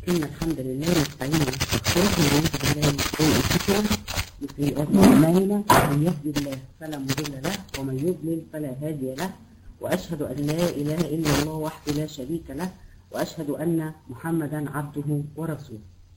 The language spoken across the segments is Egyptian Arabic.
إن الحمد لله نستعين ونستغفره ونعوذ بالله من شرور أنفسنا وسيئات أعمالنا من يهد الله فلا مضل له ومن يضلل فلا هادي له وأشهد أن لا إله إلا الله وحده لا شريك له وأشهد أن محمدا عبده ورسوله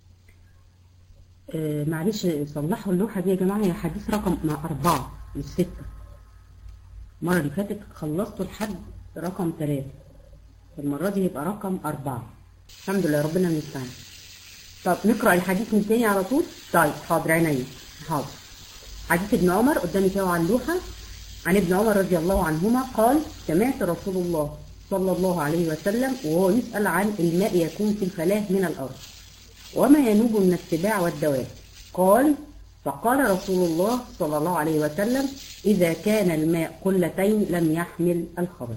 آه معلش صلحوا اللوحة دي يا جماعة هي حديث رقم مع أربعة مش ستة المرة اللي فاتت خلصتوا لحد رقم ثلاثة المرة دي يبقى رقم أربعة الحمد لله ربنا المستعان طب نقرأ الحديث من تاني على طول طيب حاضر عينيا حاضر حديث ابن عمر قدامي كده على اللوحة عن ابن عمر رضي الله عنهما قال سمعت رسول الله صلى الله عليه وسلم وهو يسأل عن الماء يكون في الفلاة من الأرض وما ينوب من السباع والدواب قال فقال رسول الله صلى الله عليه وسلم إذا كان الماء قلتين لم يحمل الخبر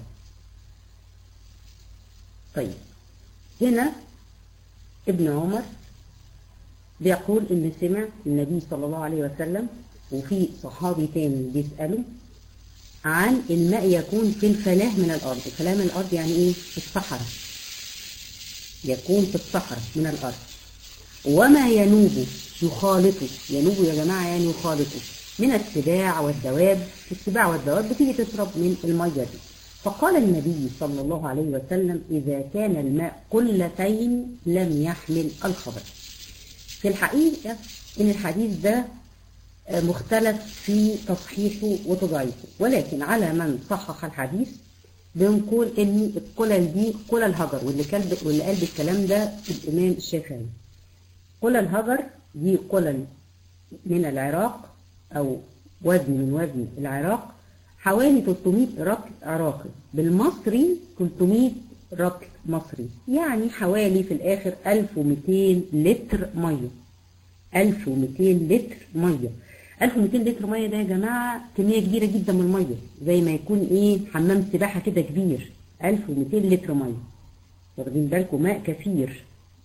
طيب هنا ابن عمر بيقول ان سمع النبي صلى الله عليه وسلم وفي صحابي تاني بيسأله عن الماء يكون في الفلاة من الأرض الفلاة من الأرض يعني ايه في الصحراء يكون في الصحراء من الأرض وما ينوب يخالطه ينوب يا جماعة يعني يخالطه من السباع والدواب السباع والدواب بتيجي تشرب من المية دي فقال النبي صلى الله عليه وسلم إذا كان الماء قلتين لم يحمل الخبر في الحقيقة إن الحديث ده مختلف في تصحيحه وتضعيفه ولكن على من صحح الحديث بنقول إن القلل دي قلل هجر واللي, كلب واللي قال بالكلام ده الإمام الشافعي قلل هجر دي قلل من العراق أو وزن من وزن العراق حوالي 300 ركل عراقي بالمصري 300 ركل مصري يعني حوالي في الآخر 1200 لتر مية 1200 لتر مية 1200 لتر مية ده يا جماعة كمية كبيرة جدا من المية زي ما يكون ايه حمام سباحة كده كبير 1200 لتر مية واخدين بالكم ماء كثير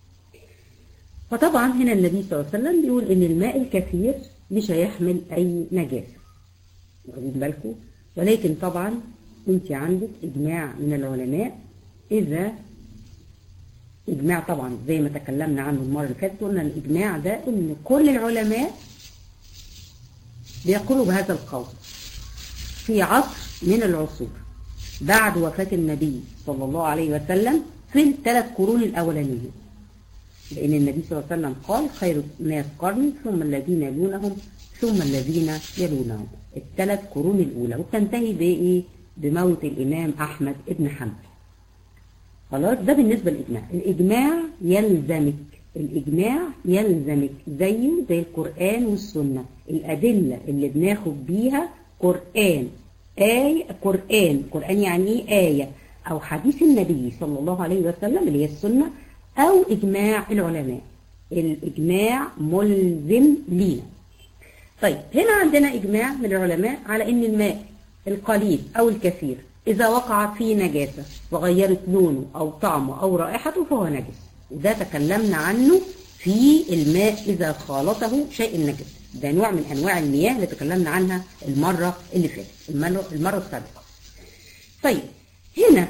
فطبعا هنا النبي صلى الله عليه وسلم بيقول ان الماء الكثير مش هيحمل اي نجاسة واخدين بالكم ولكن طبعا انت عندك اجماع من العلماء اذا اجماع طبعا زي ما تكلمنا عنه المره اللي فاتت قلنا الاجماع ده ان كل العلماء بيقولوا بهذا القول في عصر من العصور بعد وفاة النبي صلى الله عليه وسلم في الثلاث قرون الأولانية لأن النبي صلى الله عليه وسلم قال خير الناس قرني ثم الذين يلونهم ثم الذين يلونهم الثلاث قرون الأولى وتنتهي بإيه؟ بموت الإمام أحمد ابن حنبل خلاص ده بالنسبة للإجماع الإجماع يلزمك الإجماع يلزمك زيه زي القرآن والسنة الأدلة اللي بناخد بيها قرآن آية قرآن قرآن يعني إيه آية أو حديث النبي صلى الله عليه وسلم اللي هي السنة أو إجماع العلماء الإجماع ملزم لينا طيب هنا عندنا إجماع من العلماء على أن الماء القليل أو الكثير إذا وقع فيه نجاسة وغيرت لونه أو طعمه أو رائحته فهو نجس وده تكلمنا عنه في الماء إذا خالطه شيء نجس ده نوع من أنواع المياه اللي تكلمنا عنها المرة اللي فاتت المرة, المرة السابقة طيب هنا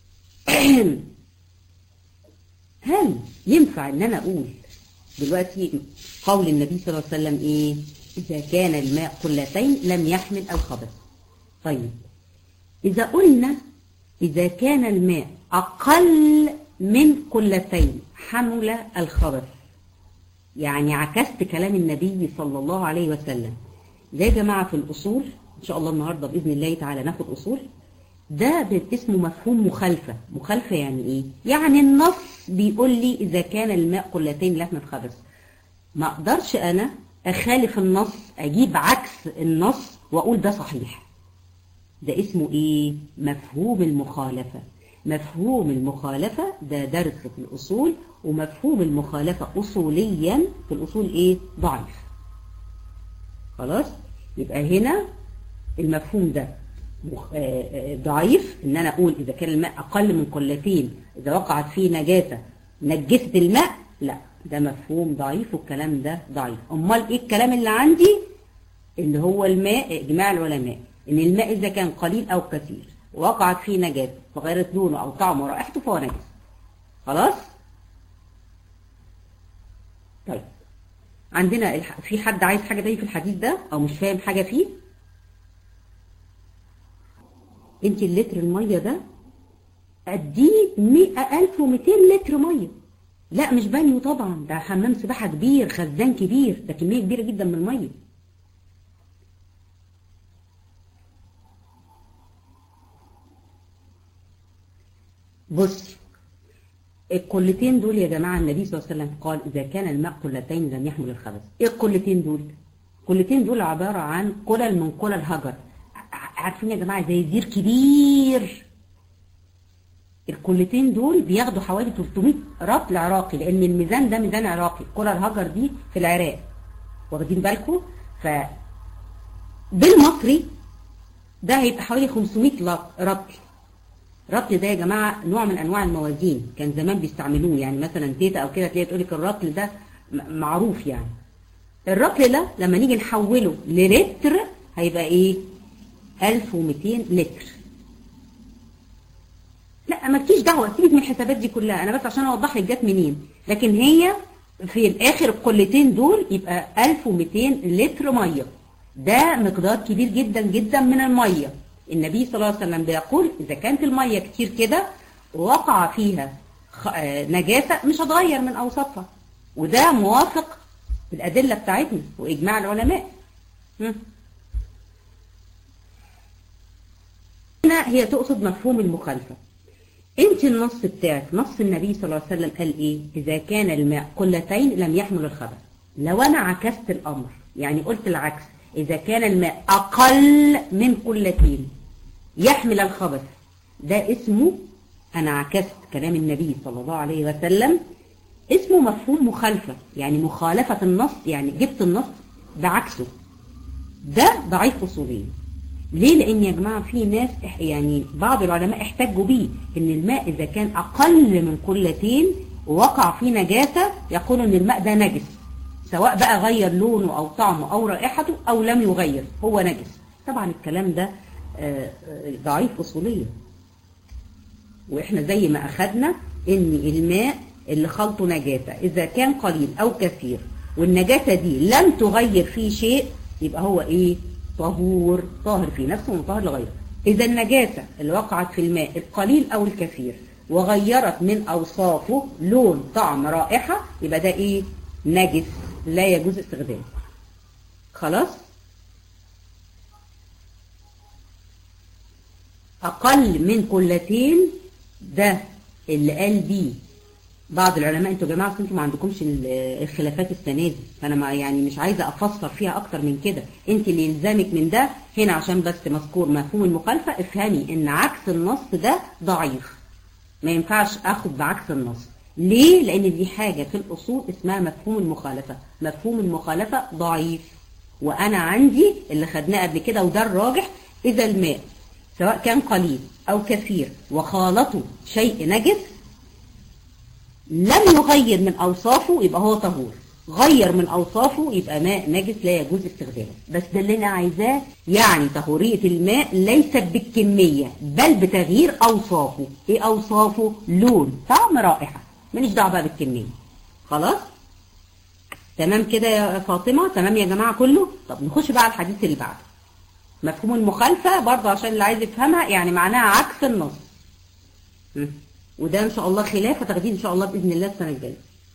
هل ينفع ان انا اقول دلوقتي قول النبي صلى الله عليه وسلم ايه إذا كان الماء قلتين لم يحمل الخبث طيب إذا قلنا إذا كان الماء أقل من قلتين حمل الخبث يعني عكست كلام النبي صلى الله عليه وسلم ده يا جماعة في الأصول إن شاء الله النهاردة بإذن الله تعالى ناخد أصول ده اسمه مفهوم مخالفة مخالفة يعني إيه؟ يعني النص بيقول لي إذا كان الماء قلتين لحم الخبث ما أقدرش أنا أخالف النص أجيب عكس النص وأقول ده صحيح ده اسمه إيه؟ مفهوم المخالفة مفهوم المخالفة ده درس في الأصول ومفهوم المخالفة أصوليا في الأصول إيه؟ ضعيف خلاص؟ يبقى هنا المفهوم ده ضعيف ان انا اقول اذا كان الماء اقل من قلتين اذا وقعت فيه نجاسة نجست الماء لا ده مفهوم ضعيف والكلام ده ضعيف امال ايه الكلام اللي عندي اللي هو الماء اجماع العلماء ان الماء اذا كان قليل او كثير وقعت فيه نجاسة فغيرت لونه او طعمه ورائحته فهو نجس خلاص طيب عندنا الح... في حد عايز حاجة تاني في الحديث ده او مش فاهم حاجة فيه انت اللتر المية ده اديه 100200 لتر مية لا مش بانيو طبعا ده حمام سباحة كبير خزان كبير ده كمية كبيرة جدا من المية بص القلتين دول يا جماعة النبي صلى الله عليه وسلم قال إذا كان الماء قلتين لم يحمل الخبث إيه القلتين دول؟ القلتين دول عبارة عن قلل من قلل هجر عارفين يا جماعة زي زير كبير القلتين دول بياخدوا حوالي 300 رطل عراقي لأن الميزان ده ميزان عراقي قلل الهجر دي في العراق واخدين بالكم؟ ف بالمصري ده هيبقى حوالي 500 رطل رطل ده يا جماعة نوع من أنواع الموازين كان زمان بيستعملوه يعني مثلا تيتا أو كده تلاقي تقول لك الرطل ده معروف يعني الرطل ده لما نيجي نحوله للتر هيبقى إيه 1200 لتر لا مالكيش دعوة سيبك من الحسابات دي كلها أنا بس عشان أوضح لك جت منين لكن هي في الآخر القلتين دول يبقى 1200 لتر مية ده مقدار كبير جدا جدا من المية النبي صلى الله عليه وسلم بيقول إذا كانت المية كتير كده وقع فيها نجاسة مش هتغير من أوصافها وده موافق بالأدلة بتاعتنا وإجماع العلماء هنا هي تقصد مفهوم المخالفة انت النص بتاعك نص النبي صلى الله عليه وسلم قال ايه اذا كان الماء قلتين لم يحمل الخبث لو انا عكست الامر يعني قلت العكس اذا كان الماء اقل من قلتين يحمل الخبث ده اسمه أنا عكست كلام النبي صلى الله عليه وسلم اسمه مفهوم مخالفة يعني مخالفة النص يعني جبت النص بعكسه ده ضعيف أصوليا ليه لأن يا جماعة في ناس يعني بعض العلماء احتجوا بيه إن الماء إذا كان أقل من قلتين ووقع فيه نجاسة يقولوا إن الماء ده نجس سواء بقى غير لونه أو طعمه أو رائحته أو لم يغير هو نجس طبعا الكلام ده ضعيف أصوليا وإحنا زي ما أخدنا إن الماء اللي خلطه نجاسة إذا كان قليل أو كثير والنجاسة دي لم تغير فيه شيء يبقى هو إيه طهور طاهر في نفسه وطاهر لغيره إذا النجاسة اللي وقعت في الماء القليل أو الكثير وغيرت من أوصافه لون طعم رائحة يبقى ده إيه نجس لا يجوز استخدامه خلاص أقل من قلتين ده اللي قال بيه بعض العلماء انتوا يا جماعه انتوا ما عندكمش الخلافات السنه دي فانا ما يعني مش عايزه افسر فيها اكتر من كده انت اللي يلزمك من ده هنا عشان بس مذكور مفهوم المخالفه افهمي ان عكس النص ده ضعيف ما ينفعش اخد بعكس النص ليه لان دي حاجه في الاصول اسمها مفهوم المخالفه مفهوم المخالفه ضعيف وانا عندي اللي خدناه قبل كده وده الراجح اذا الماء سواء كان قليل أو كثير وخالطه شيء نجس لم يغير من أوصافه يبقى هو طهور غير من أوصافه يبقى ماء نجس لا يجوز استخدامه بس ده اللي أنا عايزاه يعني طهورية الماء ليست بالكمية بل بتغيير أوصافه إيه أوصافه لون طعم رائحة ماليش دعوة بقى بالكمية خلاص تمام كده يا فاطمة تمام يا جماعة كله طب نخش بقى على الحديث اللي بعده مفهوم المخالفة برضه عشان اللي عايز يفهمها يعني معناها عكس النص وده ان شاء الله خلاف وتاخدين ان شاء الله باذن الله السنه الجايه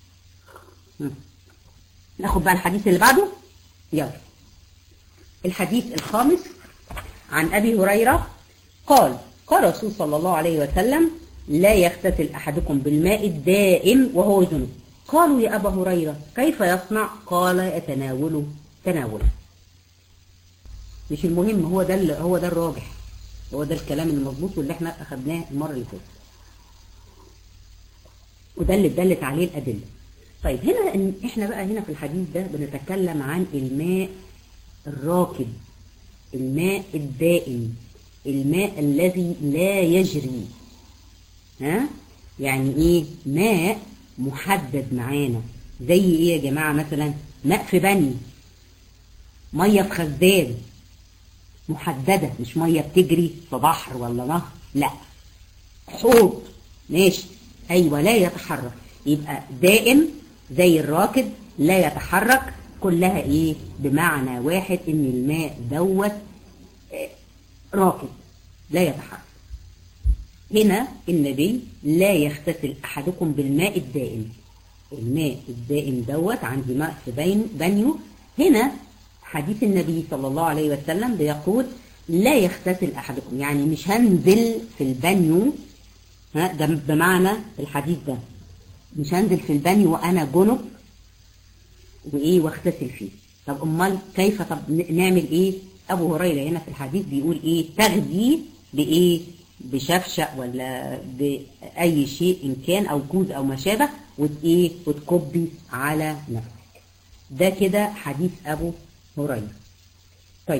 ناخد بقى الحديث اللي بعده يلا الحديث الخامس عن ابي هريره قال قال رسول صلى الله عليه وسلم لا يغتسل احدكم بالماء الدائم وهو جنوب قالوا يا ابا هريره كيف يصنع قال يتناوله تناولا مش المهم هو ده هو ده الراجح هو ده الكلام المظبوط واللي احنا اخدناه المره اللي فاتت وده اللي اتدلت عليه الادله طيب هنا إن احنا بقى هنا في الحديث ده بنتكلم عن الماء الراكد الماء الدائم الماء الذي لا يجري ها يعني ايه ماء محدد معانا زي ايه يا جماعه مثلا ماء في بني ميه في خزان محدده مش ميه بتجري في بحر ولا نهر لا حوض ماشي ايوه لا يتحرك يبقى دائم زي الراكد لا يتحرك كلها ايه بمعنى واحد ان الماء دوت راكد لا يتحرك هنا النبي لا يغتسل احدكم بالماء الدائم الماء الدائم دوت عندي ماء في بين بنيو هنا حديث النبي صلى الله عليه وسلم بيقول لا يغتسل احدكم يعني مش هنزل في البنيو ها ده بمعنى الحديث ده مش هنزل في البني وانا جنب وايه واغتسل فيه طب امال كيف طب نعمل ايه ابو هريره هنا في الحديث بيقول ايه تغذي بايه بشفشق ولا باي شيء ان كان او كوز او ما شابه وايه وتكبي على نفسك ده كده حديث ابو هريره طيب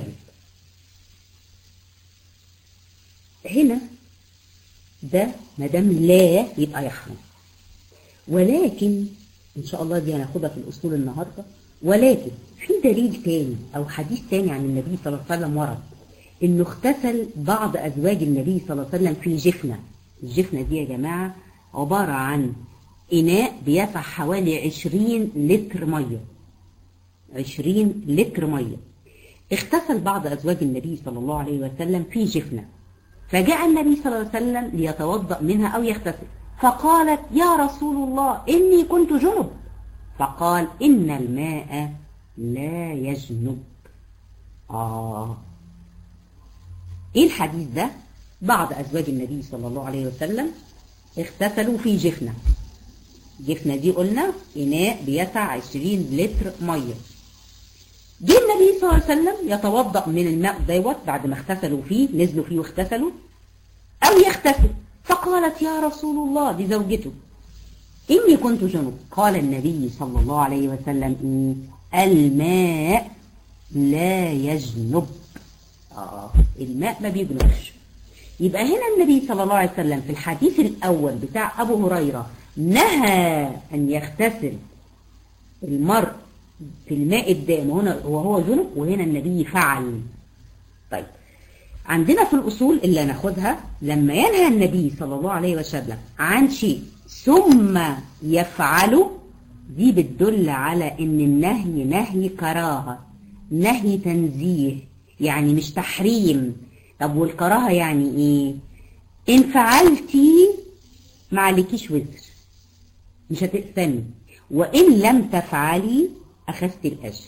هنا ده ما دام لا يبقى يحرم ولكن ان شاء الله دي هناخدها في الاصول النهارده ولكن في دليل تاني او حديث تاني عن النبي صلى الله عليه وسلم ورد انه اغتسل بعض ازواج النبي صلى الله عليه وسلم في جفنه الجفنه دي يا جماعه عباره عن اناء بيسع حوالي 20 لتر ميه 20 لتر ميه اغتسل بعض ازواج النبي صلى الله عليه وسلم في جفنه فجاء النبي صلى الله عليه وسلم ليتوضا منها او يغتسل فقالت يا رسول الله إني كنت جنب فقال إن الماء لا يجنب آه إيه الحديث ده بعض أزواج النبي صلى الله عليه وسلم اغتسلوا في جفنة جفنة دي قلنا إناء بيسع 20 لتر مية جه النبي صلى الله عليه وسلم يتوضأ من الماء دوت بعد ما اغتسلوا فيه نزلوا فيه واغتسلوا أو يغتسل فقالت يا رسول الله دي زوجته إني كنت جنوب قال النبي صلى الله عليه وسلم إيه الماء لا يجنب آه الماء ما بيجنبش يبقى هنا النبي صلى الله عليه وسلم في الحديث الأول بتاع أبو هريرة نهى أن يغتسل المرء في الماء الدائم هنا وهو جنب وهنا النبي فعل طيب عندنا في الأصول اللي ناخدها لما ينهى النبي صلى الله عليه وسلم عن شيء ثم يفعله دي بتدل على ان النهي نهي كراهة نهي تنزيه يعني مش تحريم طب والكراهة يعني ايه ان فعلتي ما عليكيش وزر مش هتقسمي وان لم تفعلي اخذت الاجر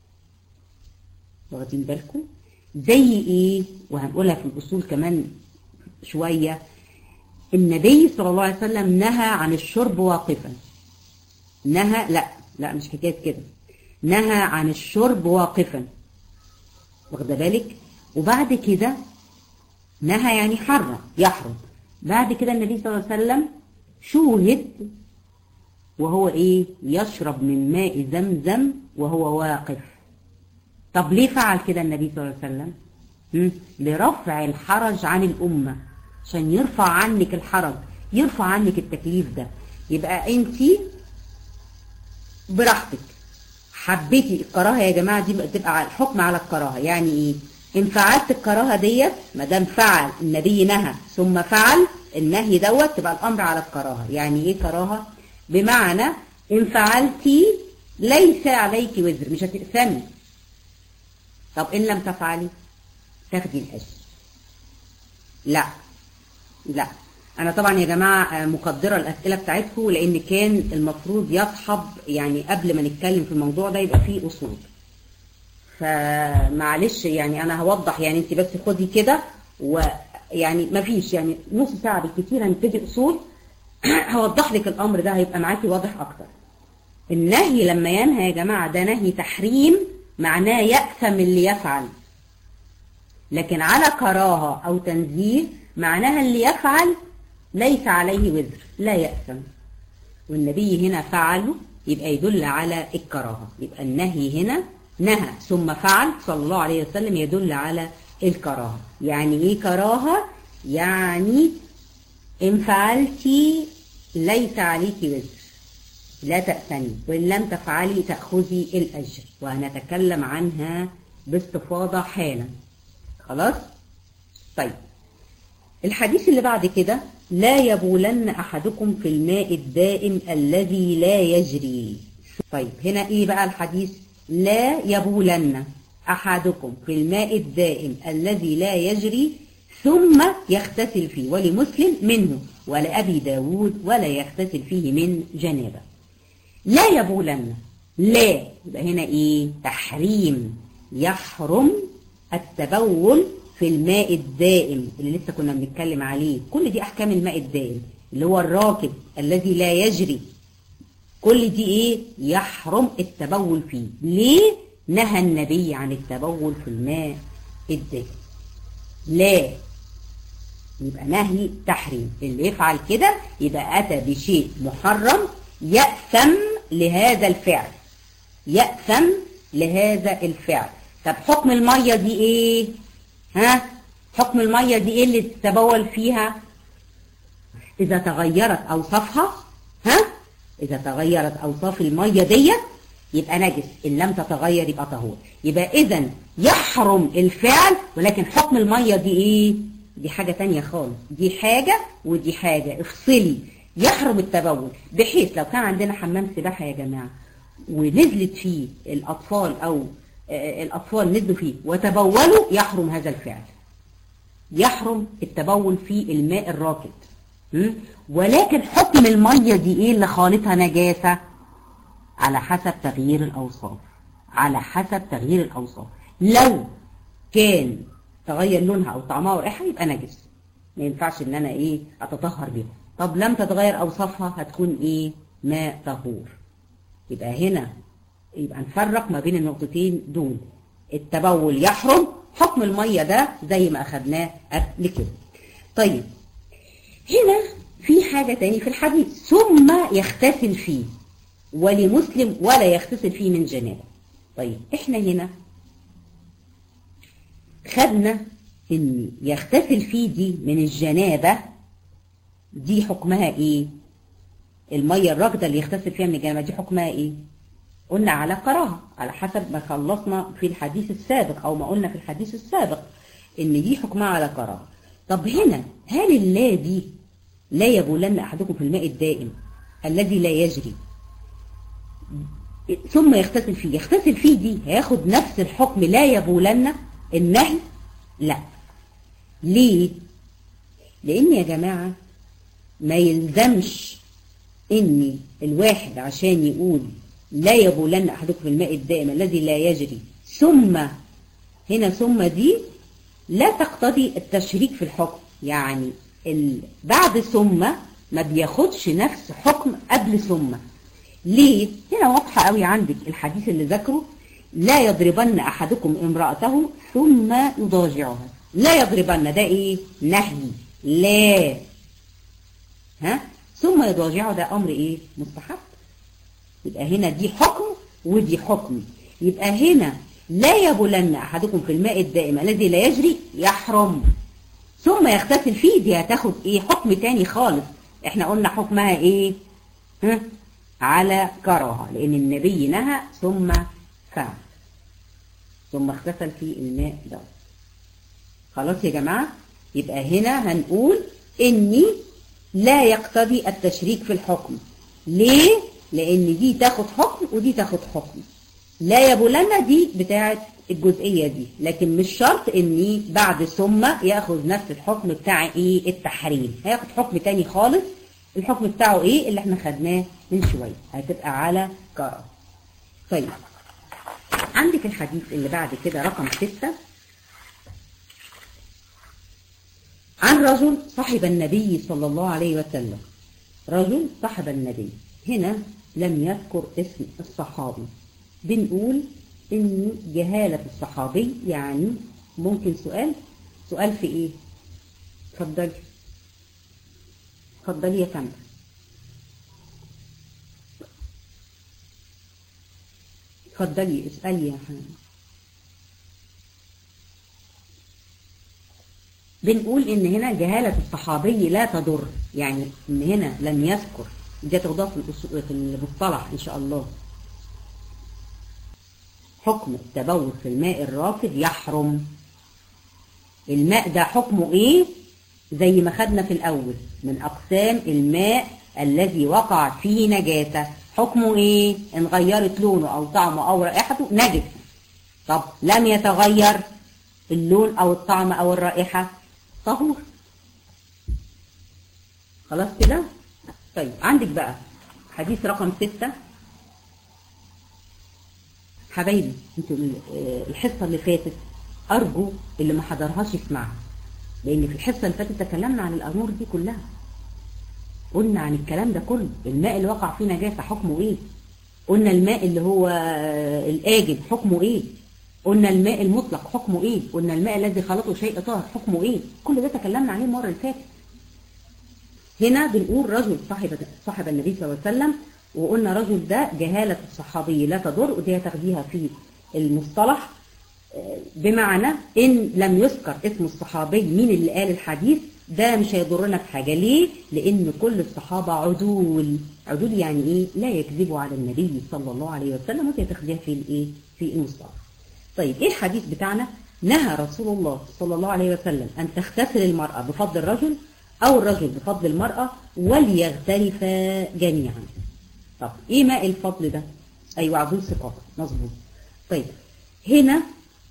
واخدين بالكم زي ايه وهنقولها في الاصول كمان شوية النبي صلى الله عليه وسلم نهى عن الشرب واقفا نهى لا لا مش حكاية كده نهى عن الشرب واقفا واخده بالك وبعد كده نهى يعني حرم يحرم بعد كده النبي صلى الله عليه وسلم شوهد وهو ايه يشرب من ماء زمزم وهو واقف طب ليه فعل كده النبي صلى الله عليه وسلم لرفع الحرج عن الأمة عشان يرفع عنك الحرج يرفع عنك التكليف ده يبقى انت براحتك حبيتي الكراهه يا جماعه دي تبقى الحكم على الكراهه يعني ايه ان فعلت الكراهه ديت ما دام فعل النبي نهى ثم فعل النهي دوت تبقى الامر على الكراهه يعني ايه كراهه بمعنى ان فعلتي ليس عليك وزر مش هتقسمي طب ان لم تفعلي تاخدي الاجر لا لا انا طبعا يا جماعه مقدره الاسئله بتاعتكم لان كان المفروض يصحب يعني قبل ما نتكلم في الموضوع ده يبقى فيه اصول فمعلش يعني انا هوضح يعني انت بس خدي كده ويعني ما فيش يعني نص ساعه بالكثير هنبتدي اصول هوضح لك الامر ده هيبقى معاكي واضح اكتر النهي لما ينهى يا جماعه ده نهي تحريم معناه يأثم اللي يفعل لكن على كراهه او تنزيه معناها اللي يفعل ليس عليه وزر لا يأثم والنبي هنا فعله يبقى يدل على الكراهة يبقى النهي هنا نهى ثم فعل صلى الله عليه وسلم يدل على الكراهة يعني ايه كراهة يعني ان فعلتي ليس عليك وزر لا تأثني وإن لم تفعلي تأخذي الأجر وهنتكلم عنها باستفاضة حالا خلاص طيب الحديث اللي بعد كده لا يبولن أحدكم في الماء الدائم الذي لا يجري طيب هنا ايه بقى الحديث لا يبولن احدكم في الماء الدائم الذي لا يجري ثم يغتسل فيه ولمسلم منه ولأبي داود ولا يغتسل فيه من جنابة لا يبولن لا يبقى هنا ايه تحريم يحرم التبول في الماء الدائم اللي لسه كنا بنتكلم عليه كل دي احكام الماء الدائم اللي هو الراكب الذي لا يجري كل دي ايه يحرم التبول فيه ليه نهى النبي عن التبول في الماء الدائم لا يبقى نهي تحريم اللي يفعل كده يبقى أتى بشيء محرم يأثم لهذا الفعل يأثم لهذا الفعل طب حكم المية دي ايه ها حكم المية دي ايه اللي تتبول فيها اذا تغيرت اوصافها ها اذا تغيرت اوصاف المية ديت يبقى نجس ان لم تتغير يبقى طهور يبقى اذا يحرم الفعل ولكن حكم المية دي ايه دي حاجة تانية خالص دي حاجة ودي حاجة افصلي يحرم التبول بحيث لو كان عندنا حمام سباحة يا جماعة ونزلت فيه الأطفال أو الأطفال نزلوا فيه وتبولوا يحرم هذا الفعل يحرم التبول في الماء الراكد ولكن حكم المية دي ايه اللي خالطها نجاسة على حسب تغيير الأوصاف على حسب تغيير الأوصاف لو كان تغير لونها أو طعمها وريحها يبقى نجس ما ينفعش ان انا ايه اتطهر بيها طب لم تتغير اوصافها هتكون ايه ماء طهور يبقى هنا يبقى نفرق ما بين النقطتين دول التبول يحرم حكم المية ده زي ما اخدناه قبل كده طيب هنا في حاجة تاني في الحديث ثم يغتسل فيه ولمسلم ولا يغتسل فيه من جنابه طيب احنا هنا خدنا ان يغتسل فيه دي من الجنابة دي حكمها ايه المية الراكدة اللي يغتسل فيها من الجنابة دي حكمها ايه قلنا على كراهة على حسب ما خلصنا في الحديث السابق او ما قلنا في الحديث السابق ان دي حكمها على كراهة طب هنا هل الله دي لا يبولن احدكم في الماء الدائم الذي لا يجري ثم يغتسل فيه يغتسل فيه دي هياخد نفس الحكم لا يبولن النهي لا ليه لان يا جماعة ما يلزمش ان الواحد عشان يقول لا يبولن احدكم في الماء الدائم الذي لا يجري ثم هنا ثم دي لا تقتضي التشريك في الحكم يعني بعد ثم ما بياخدش نفس حكم قبل ثم ليه هنا واضحة قوي عندك الحديث اللي ذكره لا يضربن احدكم امرأته ثم يضاجعها لا يضربن ده ايه نهي لا ها ثم يضاجعه ده امر ايه مستحب يبقى هنا دي حكم ودي حكم يبقى هنا لا يبولن احدكم في الماء الدائم الذي لا يجري يحرم ثم يغتسل فيه دي هتاخد ايه حكم تاني خالص احنا قلنا حكمها ايه ها على كراهه لان النبي نهى ثم فعل ثم اغتسل في الماء ده خلاص يا جماعة يبقى هنا هنقول اني لا يقتضي التشريك في الحكم ليه لان دي تاخد حكم ودي تاخد حكم لا يبولنا دي بتاعت الجزئية دي لكن مش شرط اني بعد ثم ياخذ نفس الحكم بتاع ايه التحريم هياخد حكم تاني خالص الحكم بتاعه ايه اللي احنا خدناه من شوية هتبقى على كراهه طيب عندك الحديث اللي بعد كده رقم ستة عن رجل صاحب النبي صلى الله عليه وسلم رجل صاحب النبي هنا لم يذكر اسم الصحابي بنقول ان جهالة الصحابي يعني ممكن سؤال سؤال في ايه اتفضلي اتفضلي يا فندم اتفضلي اسألي يا حنان بنقول ان هنا جهالة الصحابي لا تضر يعني ان هنا لم يذكر دي تضاف في المصطلح ان شاء الله حكم التبول في الماء الراكد يحرم الماء ده حكمه ايه زي ما خدنا في الاول من اقسام الماء الذي وقع فيه نجاسة حكمه ايه ان غيرت لونه او طعمه او رائحته نجس طب لم يتغير اللون او الطعم او الرائحة طهور خلاص كده طيب عندك بقى حديث رقم ستة حبايبي انتوا الحصة اللي فاتت ارجو اللي ما حضرهاش يسمعها لان في الحصة اللي فاتت تكلمنا عن الامور دي كلها قلنا عن الكلام ده كله الماء اللي وقع فيه نجاسة حكمه ايه قلنا الماء اللي هو الآجن حكمه ايه قلنا الماء المطلق حكمه ايه قلنا الماء الذي خلطه شيء طاهر حكمه ايه كل ده تكلمنا عليه المرة اللي فاتت هنا بنقول رجل صاحب صاحب النبي صلى الله عليه وسلم وقلنا رجل ده جهالة الصحابي لا تضر ودي تاخديها في المصطلح بمعنى ان لم يذكر اسم الصحابي مين اللي قال الحديث ده مش هيضرنا في حاجة ليه؟ لأن كل الصحابة عدول عدول يعني إيه؟ لا يكذبوا على النبي صلى الله عليه وسلم ودي تاخديها في الإيه؟ في المصطلح طيب إيه الحديث بتاعنا؟ نهى رسول الله صلى الله عليه وسلم أن تغتسل المرأة بفضل الرجل أو الرجل بفضل المرأة وليغترفا جميعا طب إيه ماء الفضل ده؟ أيوة عدول ثقافة مظبوط طيب هنا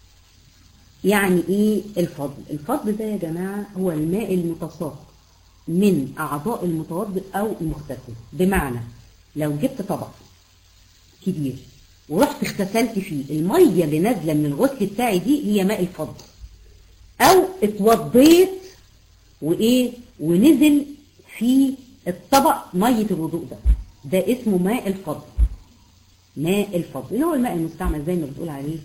يعني ايه الفضل الفضل ده يا جماعة هو الماء المتصاق من اعضاء المتوضئ او المغتسل بمعنى لو جبت طبق كبير ورحت اغتسلت فيه المية اللي نازلة من الغسل بتاعي دي هي ماء الفضل او اتوضيت وايه ونزل في الطبق مية الوضوء ده ده اسمه ماء الفضل ماء الفضل اللي هو الماء المستعمل زي ما بتقول عليه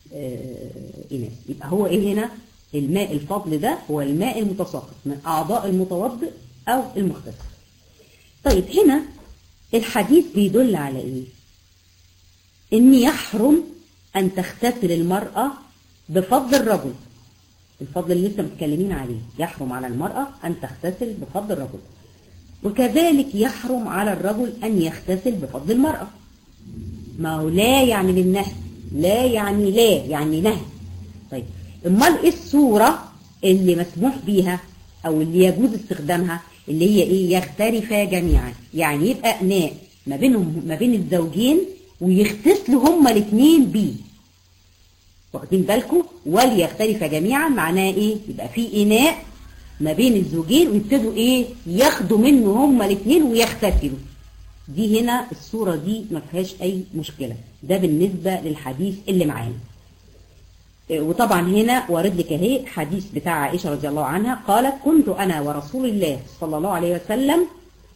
إناث يبقى هو إيه هنا الماء الفضل ده هو الماء المتساقط من أعضاء المتوضئ أو المغتسل طيب هنا الحديث بيدل على إيه إن يحرم أن تغتسل المرأة بفضل الرجل الفضل اللي لسه متكلمين عليه يحرم على المرأة أن تغتسل بفضل الرجل وكذلك يحرم على الرجل أن يغتسل بفضل المرأة ما هو لا يعني للنهي لا يعني لا يعني نهي طيب امال ايه الصورة اللي مسموح بيها او اللي يجوز استخدامها اللي هي ايه يغترفا جميعا يعني يبقى اناء ما بينهم ما بين الزوجين ويغتسلوا هما الاثنين بيه واخدين بالكم وليغترفا جميعا معناه ايه يبقى في اناء ما بين الزوجين ويبتدوا ايه ياخدوا منه هما الاثنين ويغتسلوا دي هنا الصورة دي ما فيهاش أي مشكلة ده بالنسبة للحديث اللي معانا وطبعا هنا وارد لك اهي حديث بتاع عائشة رضي الله عنها قالت كنت أنا ورسول الله صلى الله عليه وسلم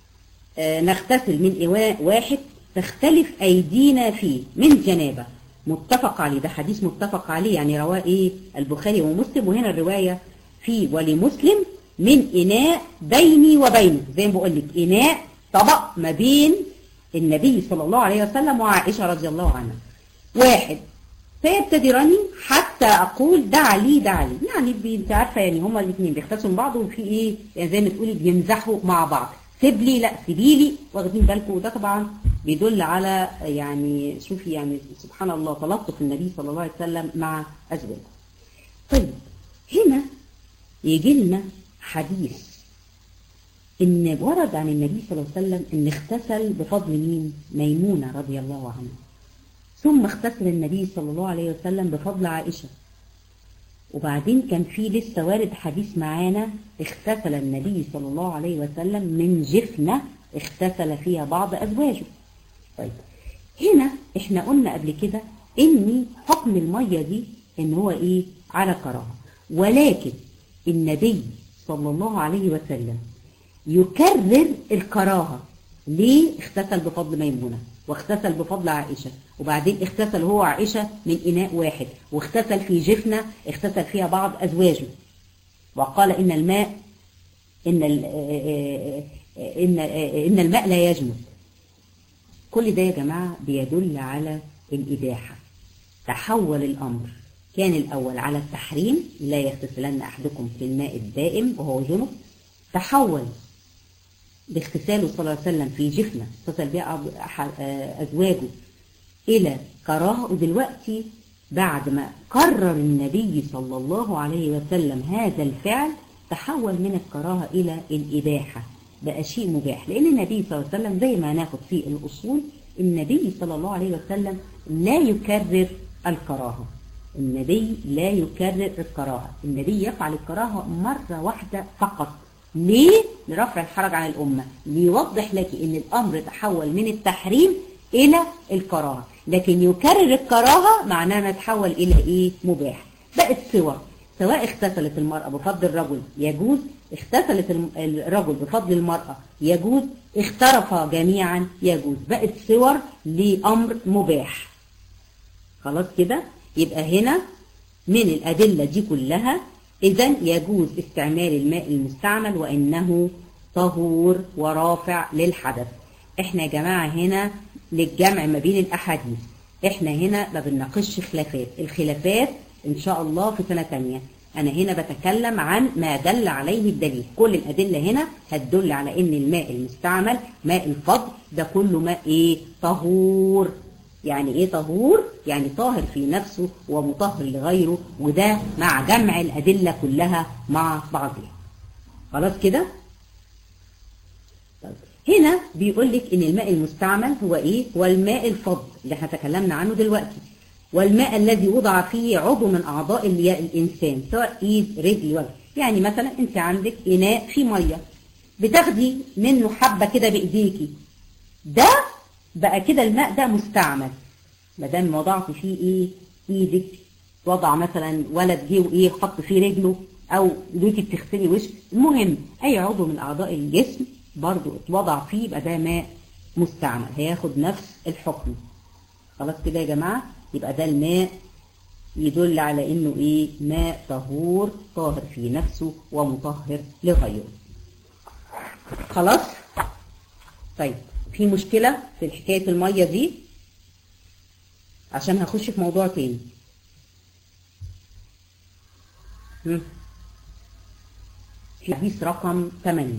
نغتسل من إواء واحد تختلف أيدينا فيه من جنابة متفق عليه ده حديث متفق عليه يعني رواه إيه البخاري ومسلم وهنا الرواية في ولمسلم من إناء بيني وبينه زي ما بقول لك إناء طبق ما بين النبي صلى الله عليه وسلم وعائشة رضي الله عنها واحد فيبتدرني حتى أقول دع لي دع لي يعني انت عارفة يعني هما الاثنين بيغتسلوا بعض وفي ايه يعني زي ما تقولي بيمزحوا مع بعض سيب لي لا سيبي لي واخدين بالكم وده طبعا بيدل على يعني شوفي يعني سبحان الله تلطف النبي صلى الله عليه وسلم مع أزواجه طيب هنا يجي لنا حديث ان ورد عن النبي صلى الله عليه وسلم ان اغتسل بفضل مين ميمونة رضي الله عنها ثم اغتسل النبي صلى الله عليه وسلم بفضل عائشة وبعدين كان في لسه وارد حديث معانا اغتسل النبي صلى الله عليه وسلم من جفنة اغتسل فيها بعض أزواجه طيب هنا احنا قلنا قبل كده ان حكم المية دي ان هو ايه على كراهة ولكن النبي صلى الله عليه وسلم يكرر الكراهة ليه اغتسل بفضل ميمونة واغتسل بفضل عائشة وبعدين اغتسل هو عائشة من إناء واحد واغتسل في جفنة اغتسل فيها بعض أزواجه وقال إن الماء إن, إن, إن الماء لا يجمد كل ده يا جماعة بيدل على الإباحة تحول الأمر كان الأول على التحريم لا يغتسلن أحدكم في الماء الدائم وهو جنب تحول باغتساله صلى الله عليه وسلم في جفنة اغتسل بها أزواجه إلى كراهة ودلوقتي بعد ما قرر النبي صلى الله عليه وسلم هذا الفعل تحول من الكراهة إلى الإباحة بقى شيء مباح لأن النبي صلى الله عليه وسلم زي ما ناخد في الأصول النبي صلى الله عليه وسلم لا يكرر الكراهة النبي لا يكرر الكراهة النبي يفعل الكراهة مرة واحدة فقط ليه؟ لرفع الحرج عن الأمة ليوضح لك ان الأمر تحول من التحريم إلى الكراهة لكن يكرر الكراهة معناه انها تحول إلى إيه؟ مباح بقت صور سواء اغتسلت المرأة بفضل الرجل يجوز اغتسلت الرجل بفضل المرأة يجوز اخترفا جميعا يجوز بقت صور لأمر مباح خلاص كده يبقى هنا من الأدلة دي كلها إذا يجوز استعمال الماء المستعمل وإنه طهور ورافع للحدث احنا يا جماعة هنا للجمع ما بين الأحاديث احنا هنا ما بنناقشش خلافات الخلافات ان شاء الله في سنة تانية انا هنا بتكلم عن ما دل عليه الدليل كل الادلة هنا هتدل على ان الماء المستعمل ماء الفضل ده كله ماء ايه طهور يعني ايه طهور يعني طاهر في نفسه ومطهر لغيره وده مع جمع الادلة كلها مع بعضها خلاص كده طيب. هنا بيقول لك ان الماء المستعمل هو ايه هو الماء الفضل اللي احنا تكلمنا عنه دلوقتي والماء الذي وضع فيه عضو من أعضاء الإنسان سواء إيد رجل وجه يعني مثلا أنت عندك إناء فيه مية بتاخدي منه حبة كده بإيديكي ده بقى كده الماء ده مستعمل ما دام وضعت فيه إيه إيدك وضع مثلا ولد جه وإيه حط فيه رجله أو إيديكي بتغسلي وشك المهم أي عضو من أعضاء الجسم برضو اتوضع فيه يبقى ده ماء مستعمل هياخد نفس الحكم خلاص كده يا جماعه يبقى ده الماء يدل على انه ايه ماء طهور طاهر في نفسه ومطهر لغيره خلاص طيب في مشكلة في حكاية المية دي عشان هخش في موضوع تاني في حديث رقم 8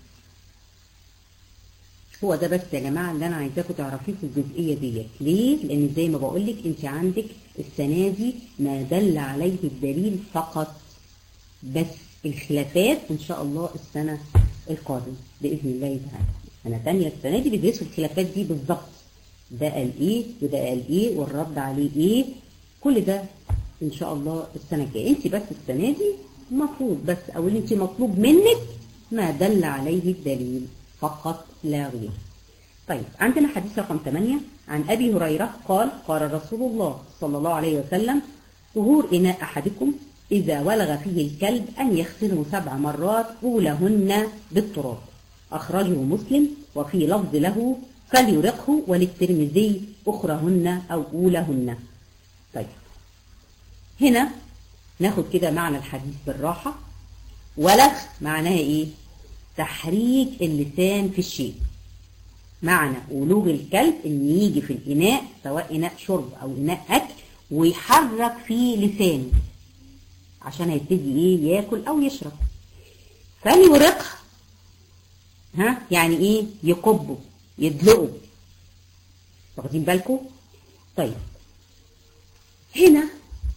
هو ده بس يا جماعة اللي أنا عايزاكم تعرفيه في الجزئية ديت ليه؟ لأن زي ما بقولك أنت عندك السنة دي ما دل عليه الدليل فقط بس الخلافات إن شاء الله السنة القادمة بإذن الله تعالى أنا تانية السنة دي بيدرسوا الخلافات دي بالظبط ده قال إيه وده قال إيه والرد عليه إيه كل ده إن شاء الله السنة الجاية أنت بس السنة دي المفروض بس أو اللي أنت مطلوب منك ما دل عليه الدليل فقط لا غير طيب عندنا حديث رقم 8 عن أبي هريرة قال قال رسول الله صلى الله عليه وسلم طهور إناء أحدكم إذا ولغ فيه الكلب أن يغسله سبع مرات أولهن بالتراب أخرجه مسلم وفي لفظ له فليرقه وللترمذي أخرهن أو أولهن طيب هنا ناخد كده معنى الحديث بالراحة ولغ معناها إيه تحريك اللسان في الشيء معنى ولوغ الكلب ان يجي في الاناء سواء اناء شرب او اناء اكل ويحرك فيه لسانه عشان هيبتدي ايه ياكل او يشرب فليرقه ها يعني ايه يقبه يدلقه واخدين بالكم طيب هنا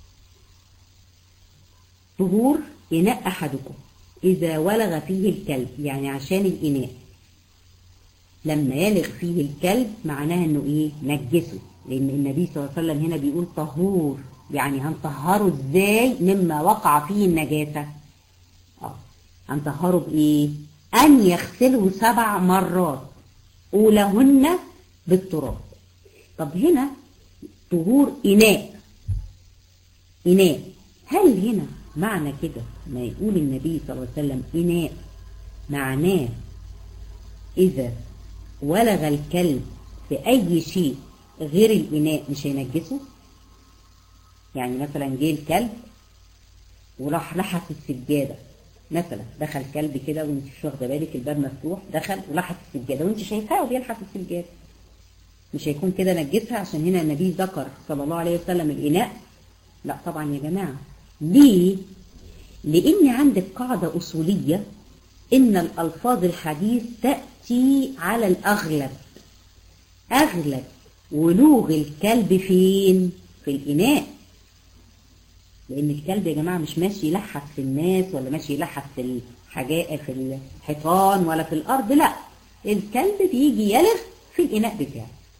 ظهور اناء احدكم إذا ولغ فيه الكلب يعني عشان الإناء لما يلغ فيه الكلب معناها إنه إيه نجسه لأن النبي صلى الله عليه وسلم هنا بيقول طهور يعني هنطهره إزاي مما وقع فيه النجاسة آه. هنطهره بإيه أن يغسله سبع مرات أولهن بالتراب طب هنا طهور إناء إناء هل هنا معنى كده ما يقول النبي صلى الله عليه وسلم إناء معناه إذا ولغ الكلب في أي شيء غير الإناء مش هينجسه يعني مثلا جه الكلب وراح لحس السجادة مثلا دخل كلب كده وانت مش واخده بالك الباب مفتوح دخل ولحس السجادة وانت شايفاه وبيلحس السجادة مش هيكون كده نجسها عشان هنا النبي ذكر صلى الله عليه وسلم الإناء لا طبعا يا جماعة ليه؟ لأن عندك قاعدة أصولية إن الألفاظ الحديث تأتي على الأغلب أغلب ولوغ الكلب فين؟ في الإناء لأن الكلب يا جماعة مش ماشي يلحس في الناس ولا ماشي يلحس في الحاجات في الحيطان ولا في الأرض لا الكلب بيجي يلغ في الإناء بتاعه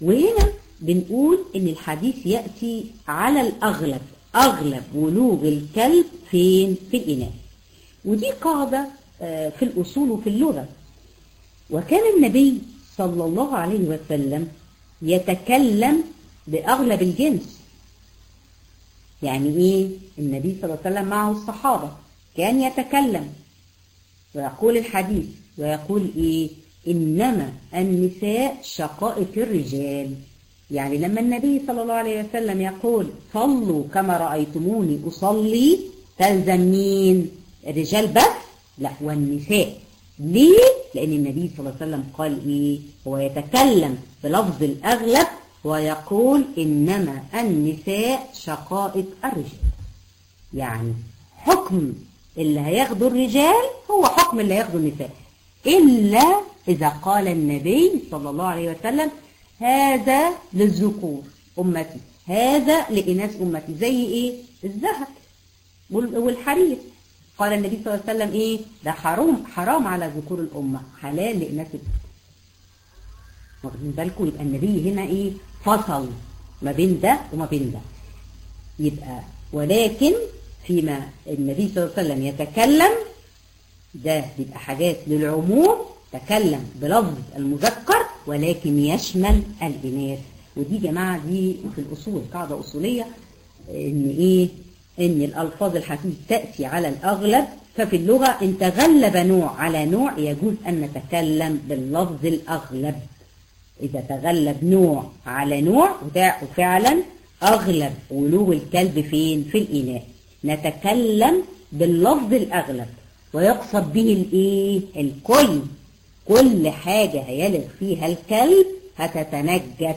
وهنا بنقول ان الحديث يأتي على الأغلب أغلب ولوغ الكلب فين في الإناء ودي قاعدة في الأصول وفي اللغة وكان النبي صلى الله عليه وسلم يتكلم بأغلب الجنس يعني إيه النبي صلى الله عليه وسلم معه الصحابة كان يتكلم ويقول الحديث ويقول إيه إنما النساء شقائق الرجال يعني لما النبي صلى الله عليه وسلم يقول صلوا كما رأيتموني أصلي تلزم مين الرجال بس لا والنساء ليه لأن النبي صلى الله عليه وسلم قال إيه هو يتكلم بلفظ الأغلب ويقول إنما النساء شقائق الرجال يعني حكم اللي هياخده الرجال هو حكم اللي هياخده النساء إلا إذا قال النبي صلى الله عليه وسلم هذا للذكور أمتي هذا لإناث أمتي زي إيه الذهب والحرير قال النبي صلى الله عليه وسلم إيه ده حرام حرام على ذكور الأمة حلال لإناث واخدين بالكم يبقى النبي هنا إيه فصل ما بين ده وما بين ده يبقى ولكن فيما النبي صلى الله عليه وسلم يتكلم ده بيبقى حاجات للعموم تكلم بلفظ المذكر ولكن يشمل الإناث ودي جماعة دي في الأصول قاعدة أصولية إن إيه إن الألفاظ الحديث تأتي على الأغلب ففي اللغة إن تغلب نوع على نوع يجوز أن نتكلم باللفظ الأغلب إذا تغلب نوع على نوع وفعلا أغلب ولوغ الكلب فين في الإناء نتكلم باللفظ الأغلب ويقصد به الإيه الكل كل حاجة هيلغ فيها الكلب هتتنجس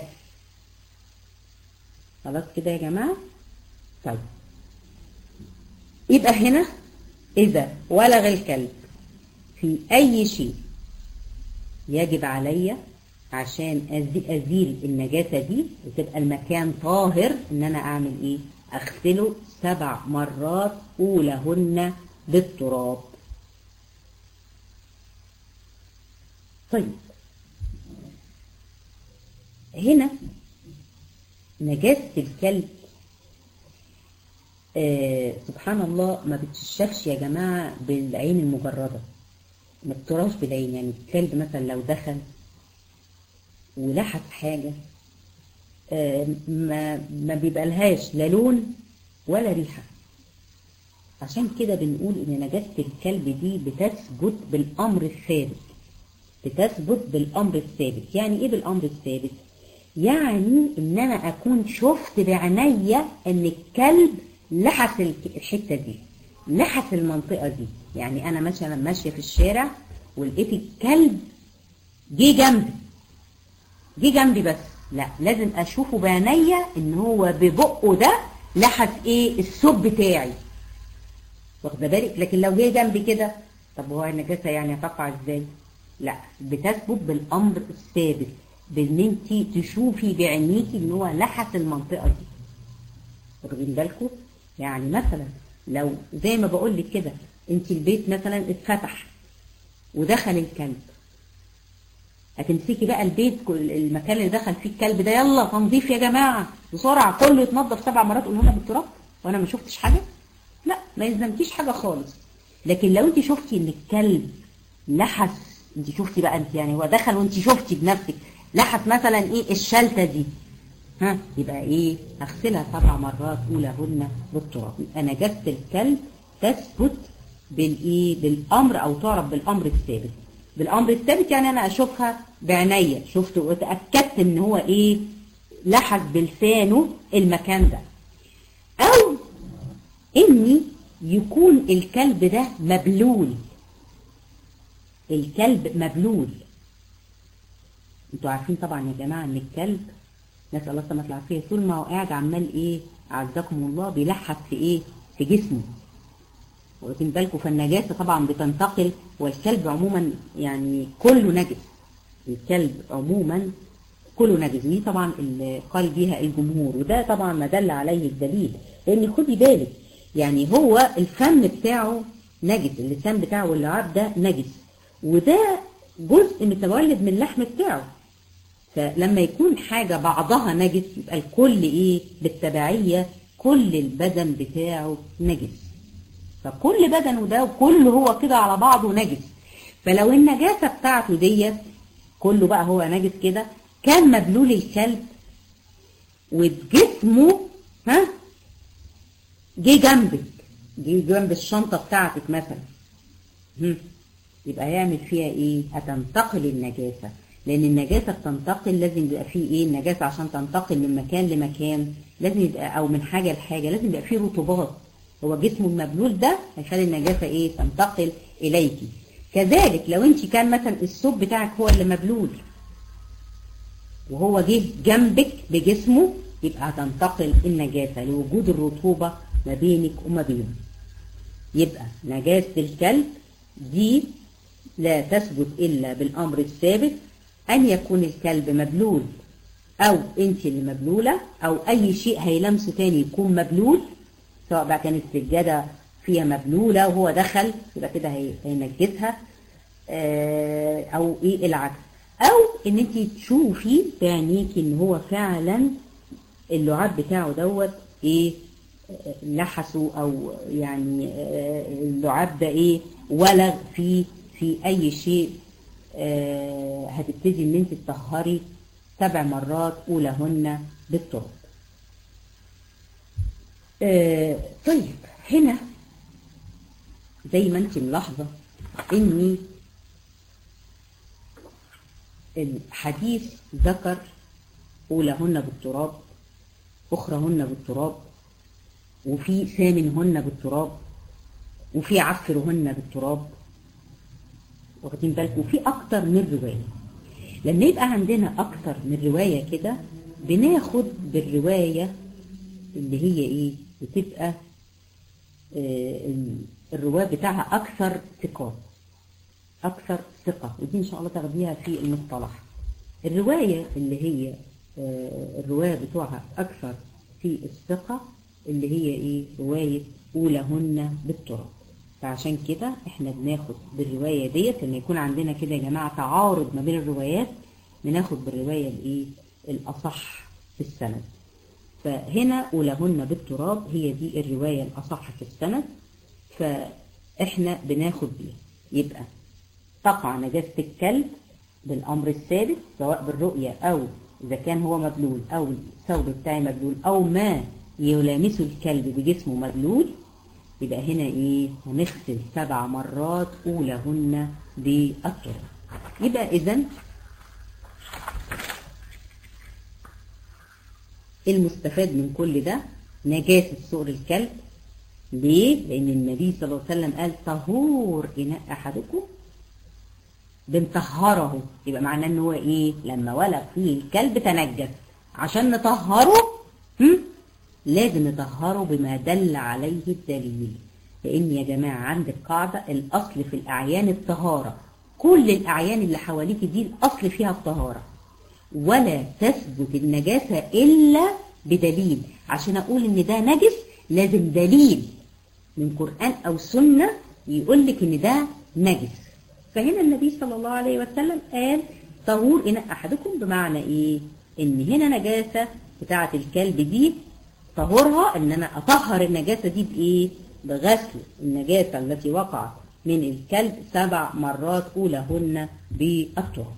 خلاص كده يا جماعة طيب يبقى هنا إذا ولغ الكلب في أي شيء يجب عليا عشان أزيل النجاسة دي وتبقى المكان طاهر إن أنا أعمل إيه أغسله سبع مرات أولهن بالتراب طيب هنا نجاسة الكلب آه سبحان الله ما بتشافش يا جماعة بالعين المجردة ما بتراش بالعين يعني الكلب مثلا لو دخل ولحس حاجة آه ما ما بيبقى لهاش لا لون ولا ريحة عشان كده بنقول ان نجاسة الكلب دي بتثبت بالامر الثابت بتثبت بالامر الثابت يعني ايه بالامر الثابت يعني ان انا اكون شفت بعينيا ان الكلب لحس الحته دي لحس المنطقه دي يعني انا مثلا ماشيه في الشارع ولقيت الكلب جه جنبي جه جنبي بس لا لازم اشوفه بعينيا ان هو ببقه ده لحس ايه الثوب بتاعي واخده بالك لكن لو جه جنبي كده طب هو النجاسه يعني هتقع ازاي لا بتثبت بالامر الثابت بان انت تشوفي بعينيكي ان هو لحس المنطقه دي واخدين بالكم يعني مثلا لو زي ما بقول لك كده انت البيت مثلا اتفتح ودخل الكلب هتمسكي بقى البيت المكان اللي دخل فيه الكلب ده يلا تنظيف يا جماعه بسرعه كله يتنظف سبع مرات قولوا لنا بالتراب وانا ما شفتش حاجه لا ما يلزمكيش حاجه خالص لكن لو انت شفتي ان الكلب لحس انت شفتي بقى انت يعني هو دخل وانت شفتي بنفسك لحس مثلا ايه الشلته دي ها يبقى ايه اغسلها سبع مرات اولهن بالتراب يبقى نجاسه الكلب تثبت بالايه بالامر او تعرف بالامر الثابت بالامر الثابت يعني انا اشوفها بعينيا شفته وتاكدت ان هو ايه لحس بلسانه المكان ده او اني يكون الكلب ده مبلول الكلب مبلول انتوا عارفين طبعا يا جماعه ان الكلب نسال الله السلامه والعافيه طول ما هو قاعد عمال ايه اعزكم الله بيلحس في ايه في جسمه واخدين بالكم فالنجاسه طبعا بتنتقل والكلب عموما يعني كله نجس الكلب عموما كله نجس دي طبعا اللي قال بيها الجمهور وده طبعا ما دل عليه الدليل لان خدي بالك يعني هو الفم بتاعه نجس اللسان بتاعه واللعاب ده نجس وده جزء متولد من اللحم بتاعه فلما يكون حاجة بعضها نجس يبقى الكل ايه بالتبعية كل البدن بتاعه نجس فكل بدنه ده وكله هو كده على بعضه نجس فلو النجاسة بتاعته ديت كله بقى هو نجس كده كان مبلول الكلب وجسمه ها جه جنبك جه جنب الشنطة بتاعتك مثلا هم. يبقى يعمل فيها ايه هتنتقل النجاسة لان النجاسة بتنتقل لازم يبقى فيه ايه النجاسة عشان تنتقل من مكان لمكان لازم يبقى او من حاجة لحاجة لازم يبقى فيه رطوبات هو جسمه المبلول ده هيخلي النجاسة ايه تنتقل اليكي كذلك لو انت كان مثلا الثوب بتاعك هو اللي مبلول وهو جه جنبك بجسمه يبقى هتنتقل النجاسة لوجود الرطوبة ما بينك وما بينه يبقى نجاسة الكلب دي لا تثبت إلا بالأمر الثابت أن يكون الكلب مبلول أو أنت اللي مبلولة أو أي شيء هيلمسه تاني يكون مبلول سواء بقى كانت السجادة فيها مبلولة وهو دخل يبقى كده هينجسها أو إيه العكس أو إن أنت تشوفي بعينيك إن هو فعلا اللعاب بتاعه دوت إيه لحسه أو يعني اللعاب ده إيه ولغ فيه في أي شيء هتبتدي إن أنت تطهري سبع مرات أولهن بالتراب. طيب هنا زي ما أنت ملاحظة إني الحديث ذكر أولهن بالتراب أخرهن بالتراب وفي ثامنهن بالتراب وفي عفرهن بالتراب واخدين بالكم وفي أكتر من رواية لما يبقى عندنا أكتر من رواية كده بناخد بالرواية اللي هي إيه بتبقى آه الرواية بتاعها أكثر ثقات أكثر ثقة ودي إن شاء الله تاخديها في المصطلح الرواية اللي هي آه الرواية بتوعها أكثر في الثقة اللي هي إيه رواية أولهن بالتراب فعشان كده احنا بناخد بالرواية ديت لما يكون عندنا كده يا جماعة تعارض ما بين الروايات بناخد بالرواية الايه الأصح في السند فهنا أولهن بالتراب هي دي الرواية الأصح في السند فاحنا بناخد بيها يبقى تقع نجاسة الكلب بالأمر الثابت سواء بالرؤية أو إذا كان هو مبلول أو الثوب بتاعي مبلول أو ما يلامسه الكلب بجسمه مبلول يبقى هنا ايه هنغسل سبع مرات اولهن بالتراب يبقى اذا المستفاد من كل ده نجاسة سؤر الكلب ليه؟ لأن النبي صلى الله عليه وسلم قال طهور إناء أحدكم بنطهره يبقى معناه ان هو ايه لما ولغ فيه الكلب تنجس عشان نطهره هم؟ لازم نطهره بما دل عليه الدليل لان يا جماعة عندك قاعدة الاصل في الاعيان الطهارة كل الاعيان اللي حواليك دي الاصل فيها الطهارة ولا تثبت النجاسة الا بدليل عشان اقول ان ده نجس لازم دليل من قرآن او سنة يقول لك ان ده نجس فهنا النبي صلى الله عليه وسلم قال طهور إناء أحدكم بمعنى إيه؟ إن هنا نجاسة بتاعة الكلب دي طهورها إن أنا أطهر النجاسة دي بإيه؟ بغسل النجاسة التي وقعت من الكلب سبع مرات أولهن بالتراب.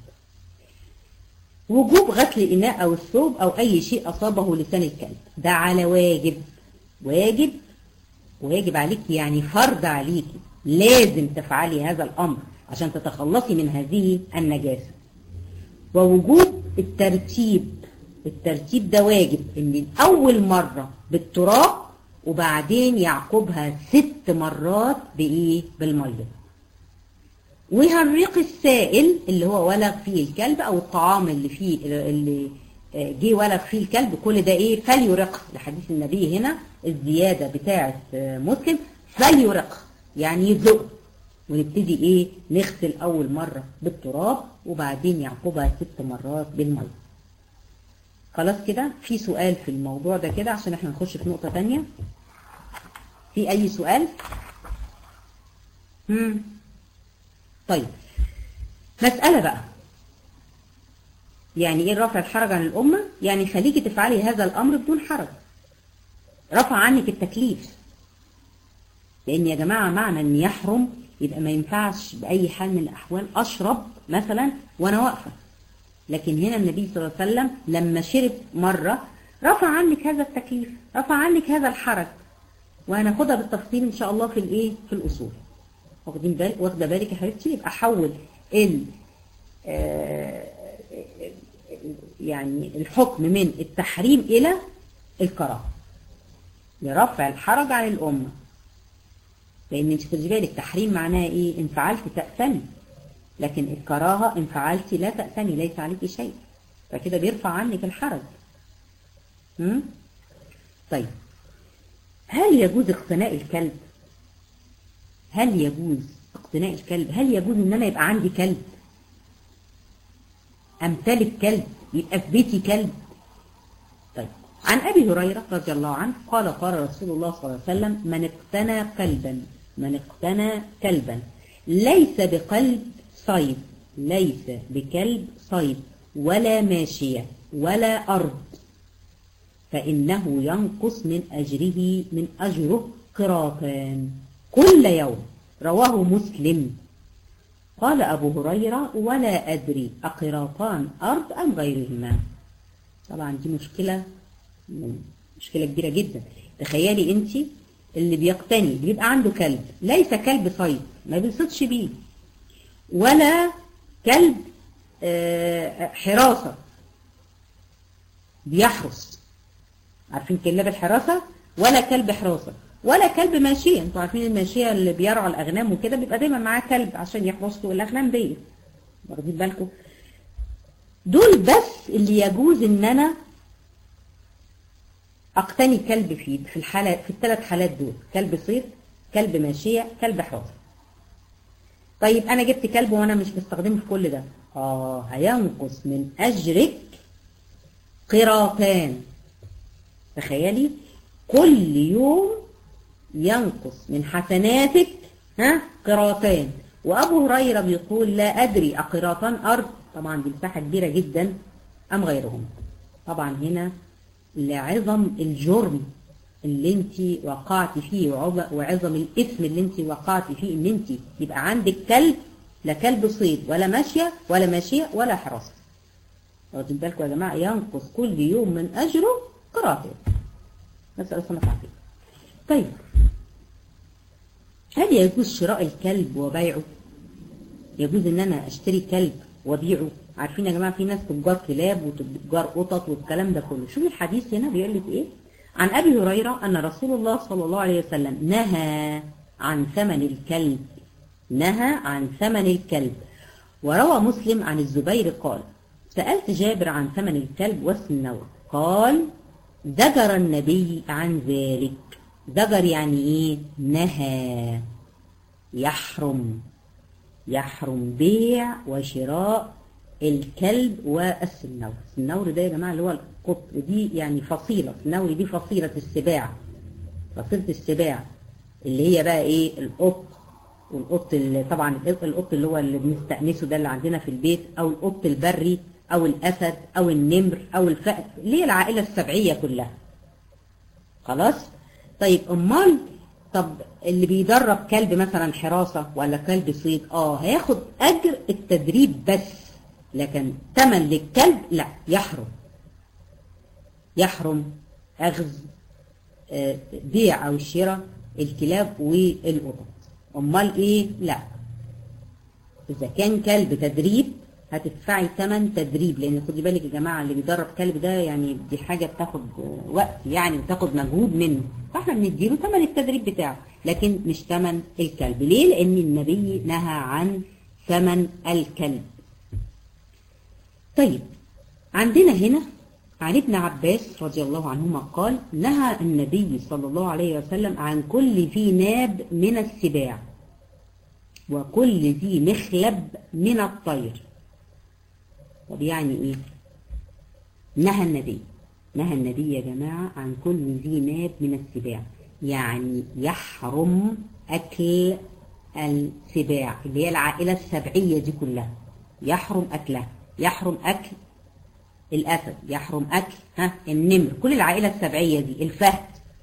وجوب غسل الإناء أو الثوب أو أي شيء أصابه لسان الكلب ده على واجب واجب واجب عليك يعني فرض عليك لازم تفعلي هذا الأمر عشان تتخلصي من هذه النجاسة ووجود الترتيب الترتيب ده واجب ان اول مرة بالتراب وبعدين يعقبها ست مرات بايه بالمية وهالريق السائل اللي هو ولغ فيه الكلب او الطعام اللي فيه اللي جه ولغ فيه الكلب كل ده ايه فليرق لحديث النبي هنا الزيادة بتاعة مسلم فليرق يعني يذق ونبتدي ايه نغسل اول مرة بالتراب وبعدين يعقبها ست مرات بالمية خلاص كده في سؤال في الموضوع ده كده عشان احنا نخش في نقطة تانية في اي سؤال مم. طيب مسألة بقى يعني ايه رفع الحرج عن الأمة يعني خليكي تفعلي هذا الأمر بدون حرج رفع عنك التكليف لأن يا جماعة معنى أن يحرم يبقى ما ينفعش بأي حال من الأحوال أشرب مثلا وأنا واقفة لكن هنا النبي صلى الله عليه وسلم لما شرب مرة رفع عنك هذا التكليف رفع عنك هذا الحرج وهناخدها بالتفصيل إن شاء الله في الإيه في الأصول واخدين بالك واخده بالك يا حبيبتي يبقى حول ال يعني الحكم من التحريم إلى الكراهه لرفع الحرج عن الأمة لأن انت خدي بالك تحريم معناها إيه إن فعلت تأثمي لكن الكراهة إن فعلت لا تأثمي ليس عليك شيء فكده بيرفع عنك الحرج هم؟ طيب هل يجوز اقتناء الكلب هل يجوز اقتناء الكلب هل يجوز ان انا يبقى عندي كلب امتلك كلب يبقى في بيتي كلب طيب عن ابي هريره رضي الله عنه قال قال رسول الله صلى الله عليه وسلم من اقتنى كلبا من اقتنى كلبا ليس بقلب صيد ليس بكلب صيد ولا ماشيه ولا ارض فانه ينقص من اجره من اجره قراطان كل يوم رواه مسلم قال أبو هريرة ولا أدري أقراطان أرض أم غيرهما طبعا دي مشكلة مشكلة كبيرة جدا تخيلي أنت اللي بيقتني بيبقى عنده كلب ليس كلب صيد ما بيصيدش بيه ولا كلب حراسة بيحرس عارفين كلاب الحراسة ولا كلب حراسة ولا كلب ماشية انتوا عارفين الماشية اللي بيرعوا الأغنام وكده بيبقى دايما معاه كلب عشان يحرسوا الأغنام دي واخدين بالكم دول بس اللي يجوز ان انا اقتني كلب فيه في الحالة في الثلاث حالات دول كلب صيد كلب ماشية كلب حراسة طيب انا جبت كلب وانا مش بستخدمه في كل ده اه هينقص من اجرك قراطان تخيلي كل يوم ينقص من حسناتك ها قراطان وابو هريره بيقول لا ادري اقراطان ارض طبعا دي مساحه كبيره جدا ام غيرهم طبعا هنا لعظم الجرم اللي انت وقعت فيه وعظم الاثم اللي انت وقعت فيه ان انت يبقى عندك كلب لا كلب صيد ولا ماشيه ولا ماشيه ولا حراسه واخدين بالكم يا جماعه ينقص كل يوم من اجره قراطان نسال الله العافيه طيب هل يجوز شراء الكلب وبيعه يجوز ان انا اشتري كلب وابيعه عارفين يا جماعه في ناس تجار كلاب وتجار قطط والكلام ده كله شوفي الحديث هنا بيقول لك ايه عن ابي هريره ان رسول الله صلى الله عليه وسلم نهى عن ثمن الكلب نهى عن ثمن الكلب وروى مسلم عن الزبير قال سألت جابر عن ثمن الكلب والسنور قال زجر النبي عن ذلك زجر يعني ايه نهى يحرم يحرم بيع وشراء الكلب والسنور السنور ده يا جماعه اللي هو القط دي يعني فصيله السنور دي فصيله السباع فصيله السباع اللي هي بقى ايه القط والقط اللي طبعا القط اللي هو اللي بنستأنسه ده اللي عندنا في البيت او القط البري او الاسد او النمر او الفأر اللي هي العائله السبعيه كلها خلاص طيب امال طب اللي بيدرب كلب مثلا حراسة ولا كلب صيد اه هياخد اجر التدريب بس لكن تمن للكلب لا يحرم يحرم اخذ بيع او شراء الكلاب والقطط امال ايه لا اذا كان كلب تدريب هتدفعي ثمن تدريب لان خدي بالك يا جماعه اللي بيدرب كلب ده يعني دي حاجه بتاخد وقت يعني بتاخد مجهود منه فاحنا بنديله ثمن التدريب بتاعه لكن مش ثمن الكلب ليه لان النبي نهى عن ثمن الكلب طيب عندنا هنا عن ابن عباس رضي الله عنهما قال نهى النبي صلى الله عليه وسلم عن كل ذي ناب من السباع وكل ذي مخلب من الطير طب يعني ايه نهى النبي نهى النبي يا جماعة عن كل ذي ناب من السباع يعني يحرم أكل السباع اللي هي العائلة السبعية دي كلها يحرم أكلها يحرم أكل الأسد يحرم أكل ها النمر كل العائلة السبعية دي الفهد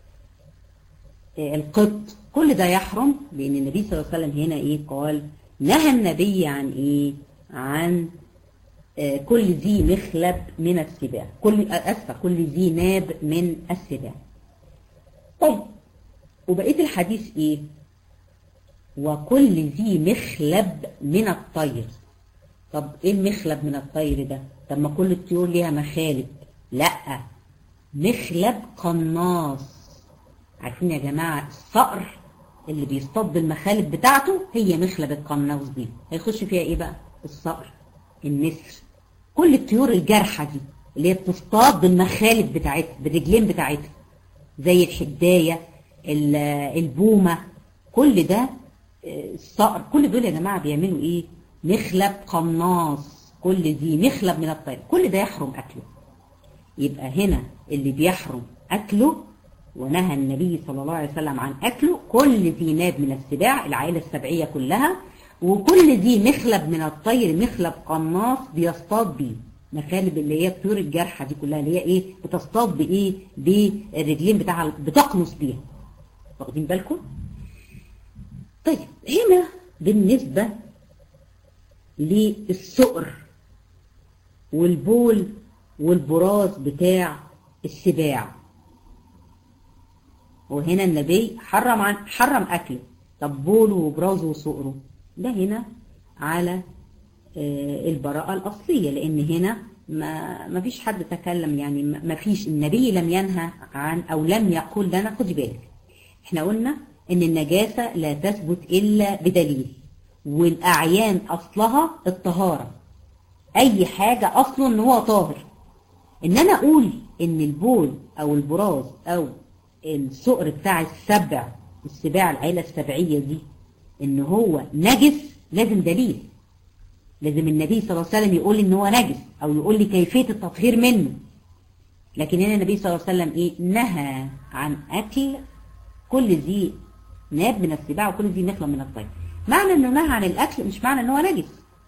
القط كل ده يحرم لأن النبي صلى الله عليه وسلم هنا إيه قال نهى النبي عن إيه عن آه كل ذي مخلب من السباع كل أسفة كل ذي ناب من السباع طيب وبقية الحديث إيه وكل ذي مخلب من الطير طب إيه المخلب من الطير ده طب ما كل الطيور ليها مخالب لا مخلب قناص عارفين يا جماعة الصقر اللي بيصطاد بالمخالب بتاعته هي مخلب القناص دي هيخش فيها ايه بقى الصقر النسر كل الطيور الجارحة دي اللي هي بتصطاد بالمخالب بتاعتها بالرجلين بتاعتها زي الحداية البومة كل ده الصقر كل دول يا جماعة بيعملوا ايه مخلب قناص كل دي مخلب من الطير كل ده يحرم أكله يبقى هنا اللي بيحرم أكله ونهى النبي صلى الله عليه وسلم عن أكله كل ذي ناب من السباع العائلة السبعية كلها وكل ذي مخلب من الطير مخلب قناص بيصطاد بيه مخالب اللي هي الطيور الجارحة دي كلها اللي هي ايه بتصطاد بايه بالرجلين بتاعها بتقنص بيها واخدين بالكم طيب هنا بالنسبة للسؤر والبول والبراز بتاع السباع وهنا النبي حرم عن حرم اكله طب بوله وبرازه وسؤره ده هنا على البراءة الأصلية لأن هنا ما ما فيش حد تكلم يعني ما فيش النبي لم ينهى عن أو لم يقول لنا خدي بالك احنا قلنا ان النجاسة لا تثبت إلا بدليل والأعيان أصلها الطهارة أي حاجة أصله إن هو طاهر إن أنا أقول إن البول أو البراز أو السؤر بتاع السبع السباع العيلة السبعية دي إن هو نجس لازم دليل لازم النبي صلى الله عليه وسلم يقول إن هو نجس أو يقول لي كيفية التطهير منه لكن هنا النبي صلى الله عليه وسلم إيه نهى عن أكل كل ذي ناب من السباع وكل ذي نخلة من الطير معنى انه نهى عن الاكل مش معنى ان هو نجس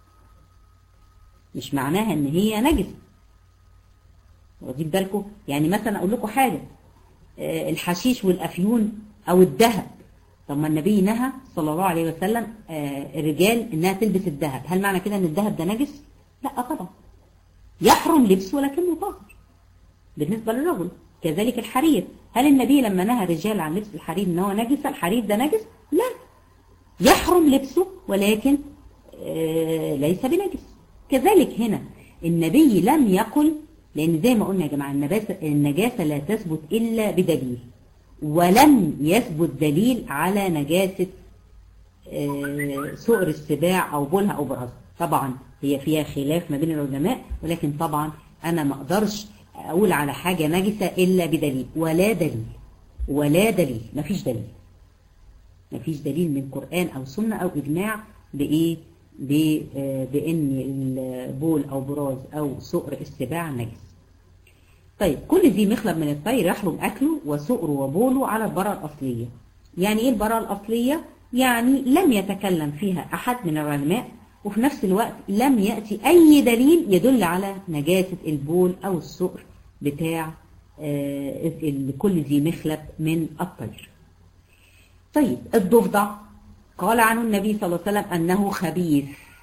مش معناها ان هي نجس واخدين بالكم يعني مثلا اقول لكم حاجه آه الحشيش والافيون او الذهب طب ما النبي نهى صلى الله عليه وسلم آه الرجال انها تلبس الذهب هل معنى كده ان الذهب ده نجس لا طبعا يحرم لبسه ولكنه طاهر بالنسبه للرجل كذلك الحرير هل النبي لما نهى الرجال عن لبس الحرير ان هو نجس الحرير ده نجس لا يحرم لبسه ولكن آه ليس بنجس كذلك هنا النبي لم يقل لأن زي ما قلنا يا جماعة النجاسة لا تثبت إلا بدليل ولم يثبت دليل على نجاسة آه سؤر السباع أو بولها أو برازها طبعا هي فيها خلاف ما بين العلماء ولكن طبعا أنا ما أقدرش أقول على حاجة نجسة إلا بدليل ولا دليل ولا دليل مفيش دليل مفيش دليل من قرآن أو سنة أو إجماع بإيه بأن البول أو براز أو سؤر السباع نجس طيب كل ذي مخلب من الطير يحرم أكله وسؤره وبوله على البراءة الأصلية يعني إيه البراءة الأصلية؟ يعني لم يتكلم فيها أحد من العلماء وفي نفس الوقت لم يأتي أي دليل يدل على نجاسة البول أو السؤر بتاع كل ذي مخلب من الطير طيب الضفدع قال عنه النبي صلى الله عليه وسلم أنه خبيث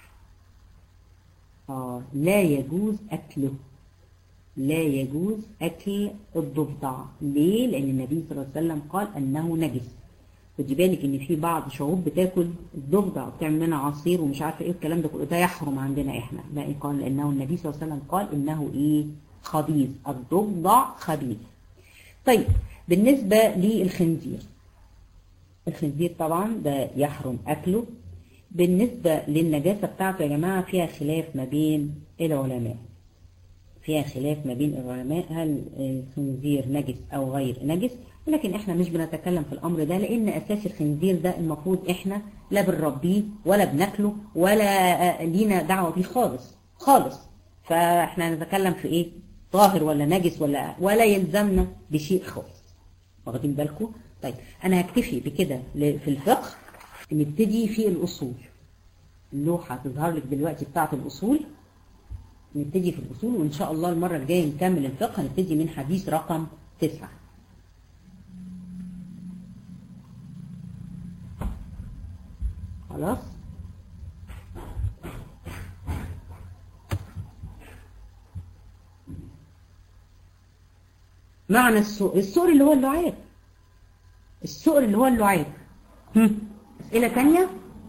آه لا يجوز أكله لا يجوز أكل الضفدع ليه؟ لأن النبي صلى الله عليه وسلم قال أنه نجس خدي بالك ان في بعض شعوب بتاكل الضفدع وبتعمل منها عصير ومش عارفه ايه الكلام ده كله ده يحرم عندنا احنا لا قال لانه النبي صلى الله عليه وسلم قال انه ايه خبيث الضفدع خبيث طيب بالنسبه للخنزير الخنزير طبعا ده يحرم اكله بالنسبه للنجاسه بتاعته يا جماعه فيها خلاف ما بين العلماء فيها خلاف ما بين العلماء هل الخنزير نجس او غير نجس ولكن احنا مش بنتكلم في الامر ده لان اساس الخنزير ده المفروض احنا لا بنربيه ولا بناكله ولا لينا دعوه بيه خالص خالص فاحنا نتكلم في ايه طاهر ولا نجس ولا ولا يلزمنا بشيء خالص واخدين بالكم طيب انا هكتفي بكده في الفقه نبتدي في الاصول اللوحه تظهر لك دلوقتي بتاعه الاصول نبتدي في الأصول وإن شاء الله المرة الجاية نكمل الفقه هنبتدي من حديث رقم تسعة خلاص معنى السؤر السؤر اللي هو اللعاب السؤر اللي هو اللعاب هم. أسئلة تانية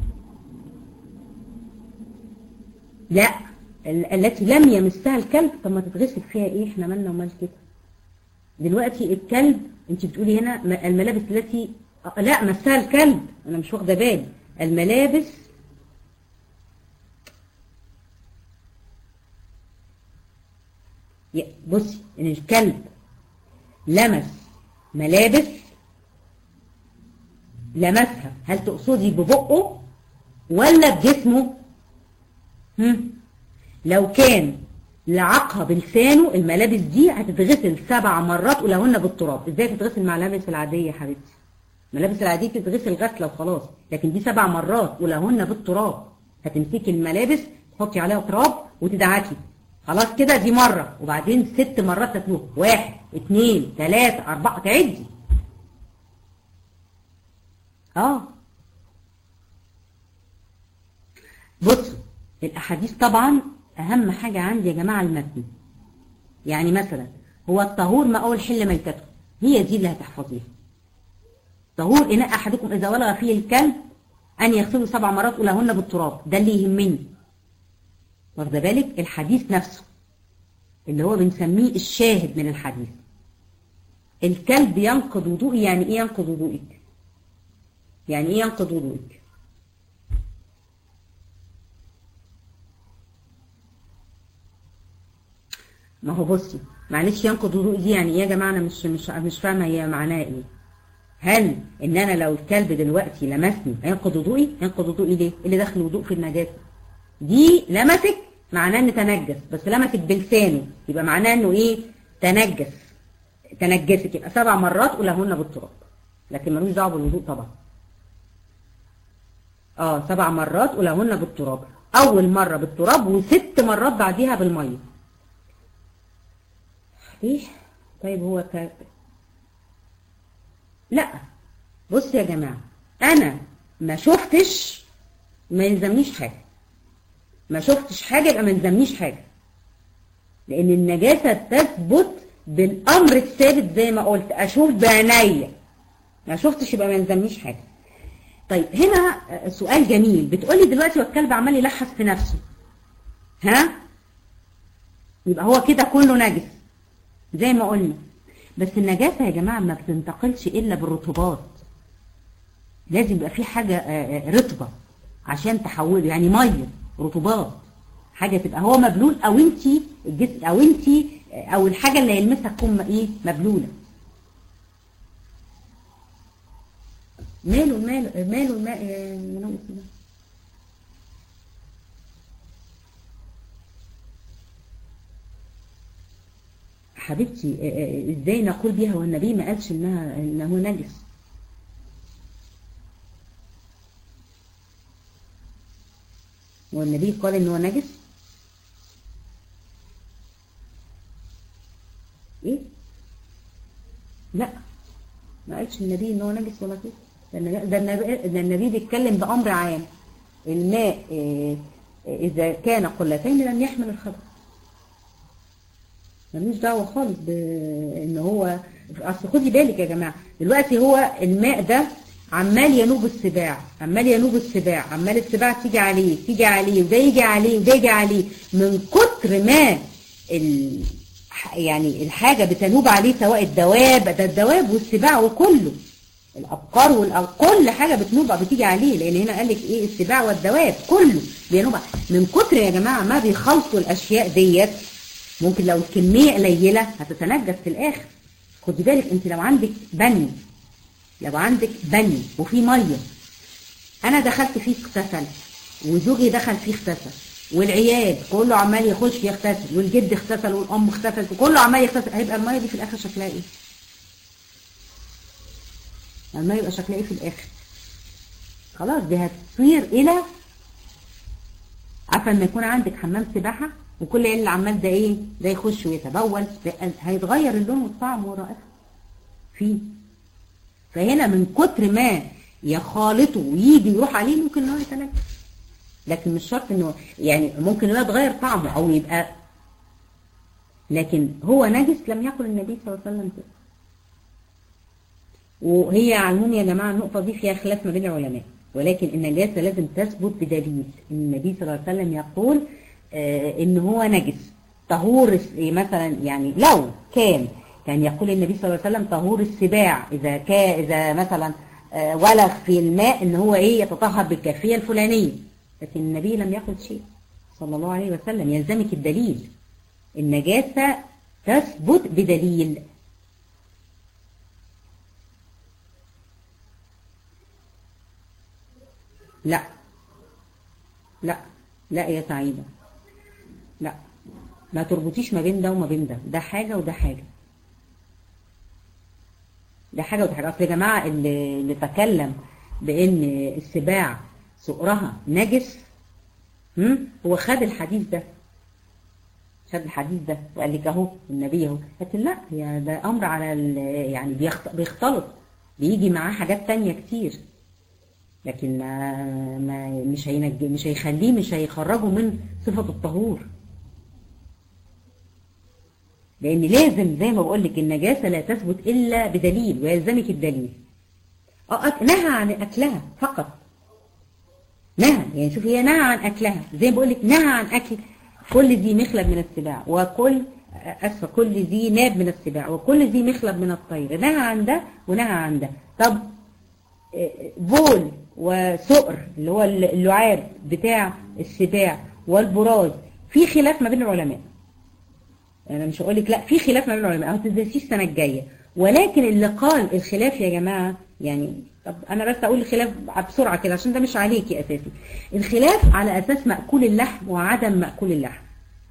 لا ال- التي لم يمسها الكلب طب ما تتغسل فيها ايه احنا مالنا ومال كده دلوقتي الكلب انت بتقولي هنا م- الملابس التي آه، لا مسها الكلب انا مش واخده بالي الملابس يا- بصي ان الكلب لمس ملابس لمسها هل تقصدي ببقه ولا بجسمه هم؟ لو كان لعقها بلسانه الملابس دي هتتغسل سبع مرات ولهن بالتراب ازاي تتغسل مع الملابس العاديه يا حبيبتي الملابس العاديه تتغسل غسله وخلاص لكن دي سبع مرات ولهن بالتراب هتمسكي الملابس تحطي عليها تراب وتدعكي خلاص كده دي مره وبعدين ست مرات تتلوه واحد اتنين تلاته اربعه تعدي اه بصوا الأحاديث طبعا أهم حاجة عندي يا جماعة المتن يعني مثلا هو الطهور ما أول حل ميتته هي دي اللي هتحفظيها طهور إناء أحدكم إذا ولغ فيه الكلب أن يغسله سبع مرات أولهن بالتراب ده اللي يهمني واخده بالك الحديث نفسه اللي هو بنسميه الشاهد من الحديث الكلب ينقض وضوئي يعني ايه ينقض وضوئك يعني ايه ينقض وضوئك ما هو بصي معلش ينقض وضوء دي يعني ايه يا جماعه انا مش مش مش فاهمه هي معناها ايه هل ان انا لو الكلب دلوقتي لمسني هينقض وضوئي ينقض وضوئي ليه إيه اللي دخل الوضوء في النجاسه دي لمسك معناه ان تنجس بس لمسك بلسانه يبقى معناه انه ايه تنجس تنجسك يبقى سبع مرات ولهن بالتراب لكن ملوش دعوه بالوضوء طبعا اه سبع مرات ولهن بالتراب اول مره بالتراب وست مرات بعديها بالميه ايه طيب هو ك... لا بص يا جماعة انا ما شفتش ما يلزمنيش حاجة ما شفتش حاجة يبقى ما يلزمنيش حاجة لان النجاسة تثبت بالامر الثابت زي ما قلت اشوف بعينيا ما شفتش يبقى ما يلزمنيش حاجة طيب هنا سؤال جميل بتقولي دلوقتي والكلب عمال يلحس في نفسه ها يبقى هو كده كله نجس زي ما قلنا بس النجاسة يا جماعة ما بتنتقلش إلا بالرطوبات لازم يبقى في حاجة رطبة عشان تحوله يعني مية رطوبات حاجة تبقى هو مبلول أو أنتي الجسم أو أنتي أو الحاجة اللي يلمسها تكون إيه مبلولة ماله ماله ماله الماء منوس ده حبيبتي ازاي نقول بيها والنبي ما قالش انها انه نجس والنبي قال ان هو نجس ايه لا ما قالش النبي ان هو نجس ولا كده ده النبي ده النبي بيتكلم بامر عام الماء اذا كان قلتين لم يحمل الخبر ملوش دعوه خالص بان هو اصل خدي بالك يا جماعه دلوقتي هو الماء ده عمال ينوب السباع عمال ينوب السباع عمال السباع تيجي عليه تيجي عليه وده يجي عليه وده يجي عليه من كتر ما ال... يعني الحاجة بتنوب عليه سواء الدواب ده الدواب والسباع وكله الأبقار والأب كل حاجة بتنوب بتيجي عليه لأن هنا قال لك إيه السباع والدواب كله بينوب من كتر يا جماعة ما بيخلطوا الأشياء ديت ممكن لو الكمية قليلة هتتنجس في الآخر خدي بالك أنت لو عندك بني لو عندك بني وفي مية أنا دخلت فيه اغتسل وزوجي دخل فيه اغتسل والعيال كله عمال يخش يغتسل والجد اغتسل والأم اغتسلت وكله عمال يغتسل هيبقى المية دي في الآخر شكلها إيه؟ المية يبقى شكلها إيه في الآخر؟ خلاص دي هتصير إلى عارفة لما يكون عندك حمام سباحة وكل اللي عمال ده ايه ده يخش ويتبول ده هيتغير اللون والطعم والرائحه فيه فهنا من كتر ما يخالطه ويجي يروح عليه ممكن ان هو يتنجس لكن مش شرط انه يعني ممكن انه يتغير طعمه او يبقى لكن هو نجس لم يقل النبي صلى الله عليه وسلم كده وهي على العموم يا جماعه النقطه دي فيها خلاف ما بين العلماء ولكن النجاسه لازم تثبت بدليل ان النبي صلى الله عليه وسلم يقول آه ان هو نجس طهور مثلا يعني لو كان كان يقول النبي صلى الله عليه وسلم طهور السباع اذا كان اذا مثلا آه ولغ في الماء ان هو ايه يتطهر بالكافيه الفلانيه لكن النبي لم يقل شيء صلى الله عليه وسلم يلزمك الدليل النجاسة تثبت بدليل لا لا لا يا سعيدة لا ما تربطيش ما بين ده وما بين ده ده حاجة وده حاجة ده حاجة وده حاجة أصل يا جماعة اللي, اللي تكلم بأن السباع سؤرها نجس هو خد الحديث ده خد الحديث ده وقال لك اهو النبي اهو لكن لا يعني ده امر على يعني بيختلط بيجي معاه حاجات تانية كتير لكن ما, ما مش هينج مش هيخليه مش هيخرجه من صفة الطهور لان لازم زي ما بقول لك النجاسة لا تثبت الا بدليل ويلزمك الدليل اه نهى عن اكلها فقط نهى يعني شوفي هي نهى عن اكلها زي ما بقول لك نهى عن اكل كل ذي مخلب من السباع وكل اسفه كل ذي ناب من السباع وكل ذي مخلب من الطير نهى عن ده ونهى عن ده طب بول وسؤر اللي هو اللعاب بتاع السباع والبراز في خلاف ما بين العلماء انا مش هقول لك لا في خلاف ما بين العلماء ما تدرسيش السنه الجايه ولكن اللي قال الخلاف يا جماعه يعني طب انا بس اقول الخلاف بسرعه كده عشان ده مش عليكي اساسي الخلاف على اساس ماكول اللحم وعدم ماكول اللحم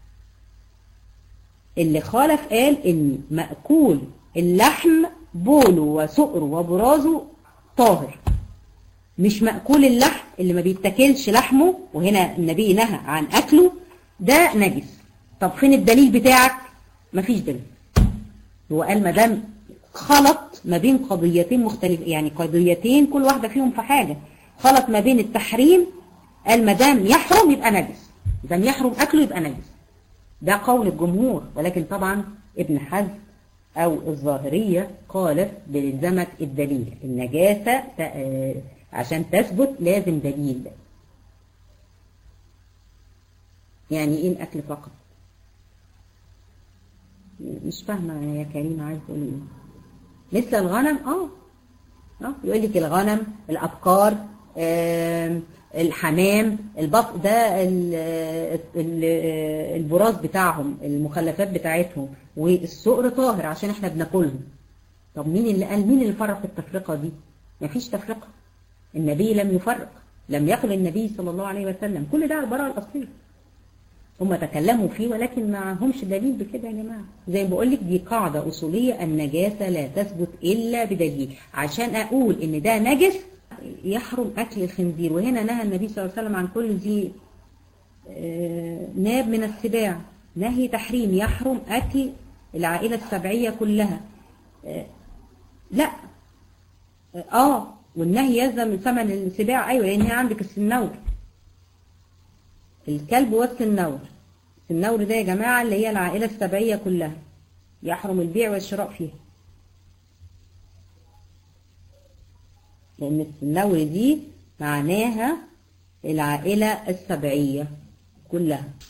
اللي خالف قال ان ماكول اللحم بوله وسؤره وبرازه طاهر مش ماكول اللحم اللي ما بيتاكلش لحمه وهنا النبي نهى عن اكله ده نجس طب فين الدليل بتاعك مفيش دليل هو قال ما دام خلط ما بين قضيتين مختلفة يعني قضيتين كل واحدة فيهم في حاجة خلط ما بين التحريم قال ما دام يحرم يبقى نجس دام يحرم أكله يبقى نجس ده قول الجمهور ولكن طبعا ابن حزم أو الظاهرية قالت بلزمة الدليل النجاسة عشان تثبت لازم دليل يعني ايه الأكل فقط مش فاهمة يا كريمة عايز تقولي ايه مثل الغنم اه اه يقول لك الغنم الابقار آه الحمام البط ده ال ال البراز بتاعهم المخلفات بتاعتهم والسؤر طاهر عشان احنا بناكلهم طب مين اللي قال مين اللي فرق التفرقه دي مفيش تفرقه النبي لم يفرق لم يقل النبي صلى الله عليه وسلم كل ده على البراءه الاصليه هم تكلموا فيه ولكن ما همش دليل بكده يا جماعة زي ما بقول لك دي قاعدة أصولية النجاسة لا تثبت إلا بدليل عشان أقول إن ده نجس يحرم أكل الخنزير وهنا نهى النبي صلى الله عليه وسلم عن كل ذي ناب من السباع نهي تحريم يحرم أكل العائلة السبعية كلها لا آه والنهي يلزم من ثمن السباع أيوة لأن هي عندك السنور الكلب والسنور السنور ده يا جماعة اللي هي العائلة السبعية كلها يحرم البيع والشراء فيها لأن السنور دي معناها العائلة السبعية كلها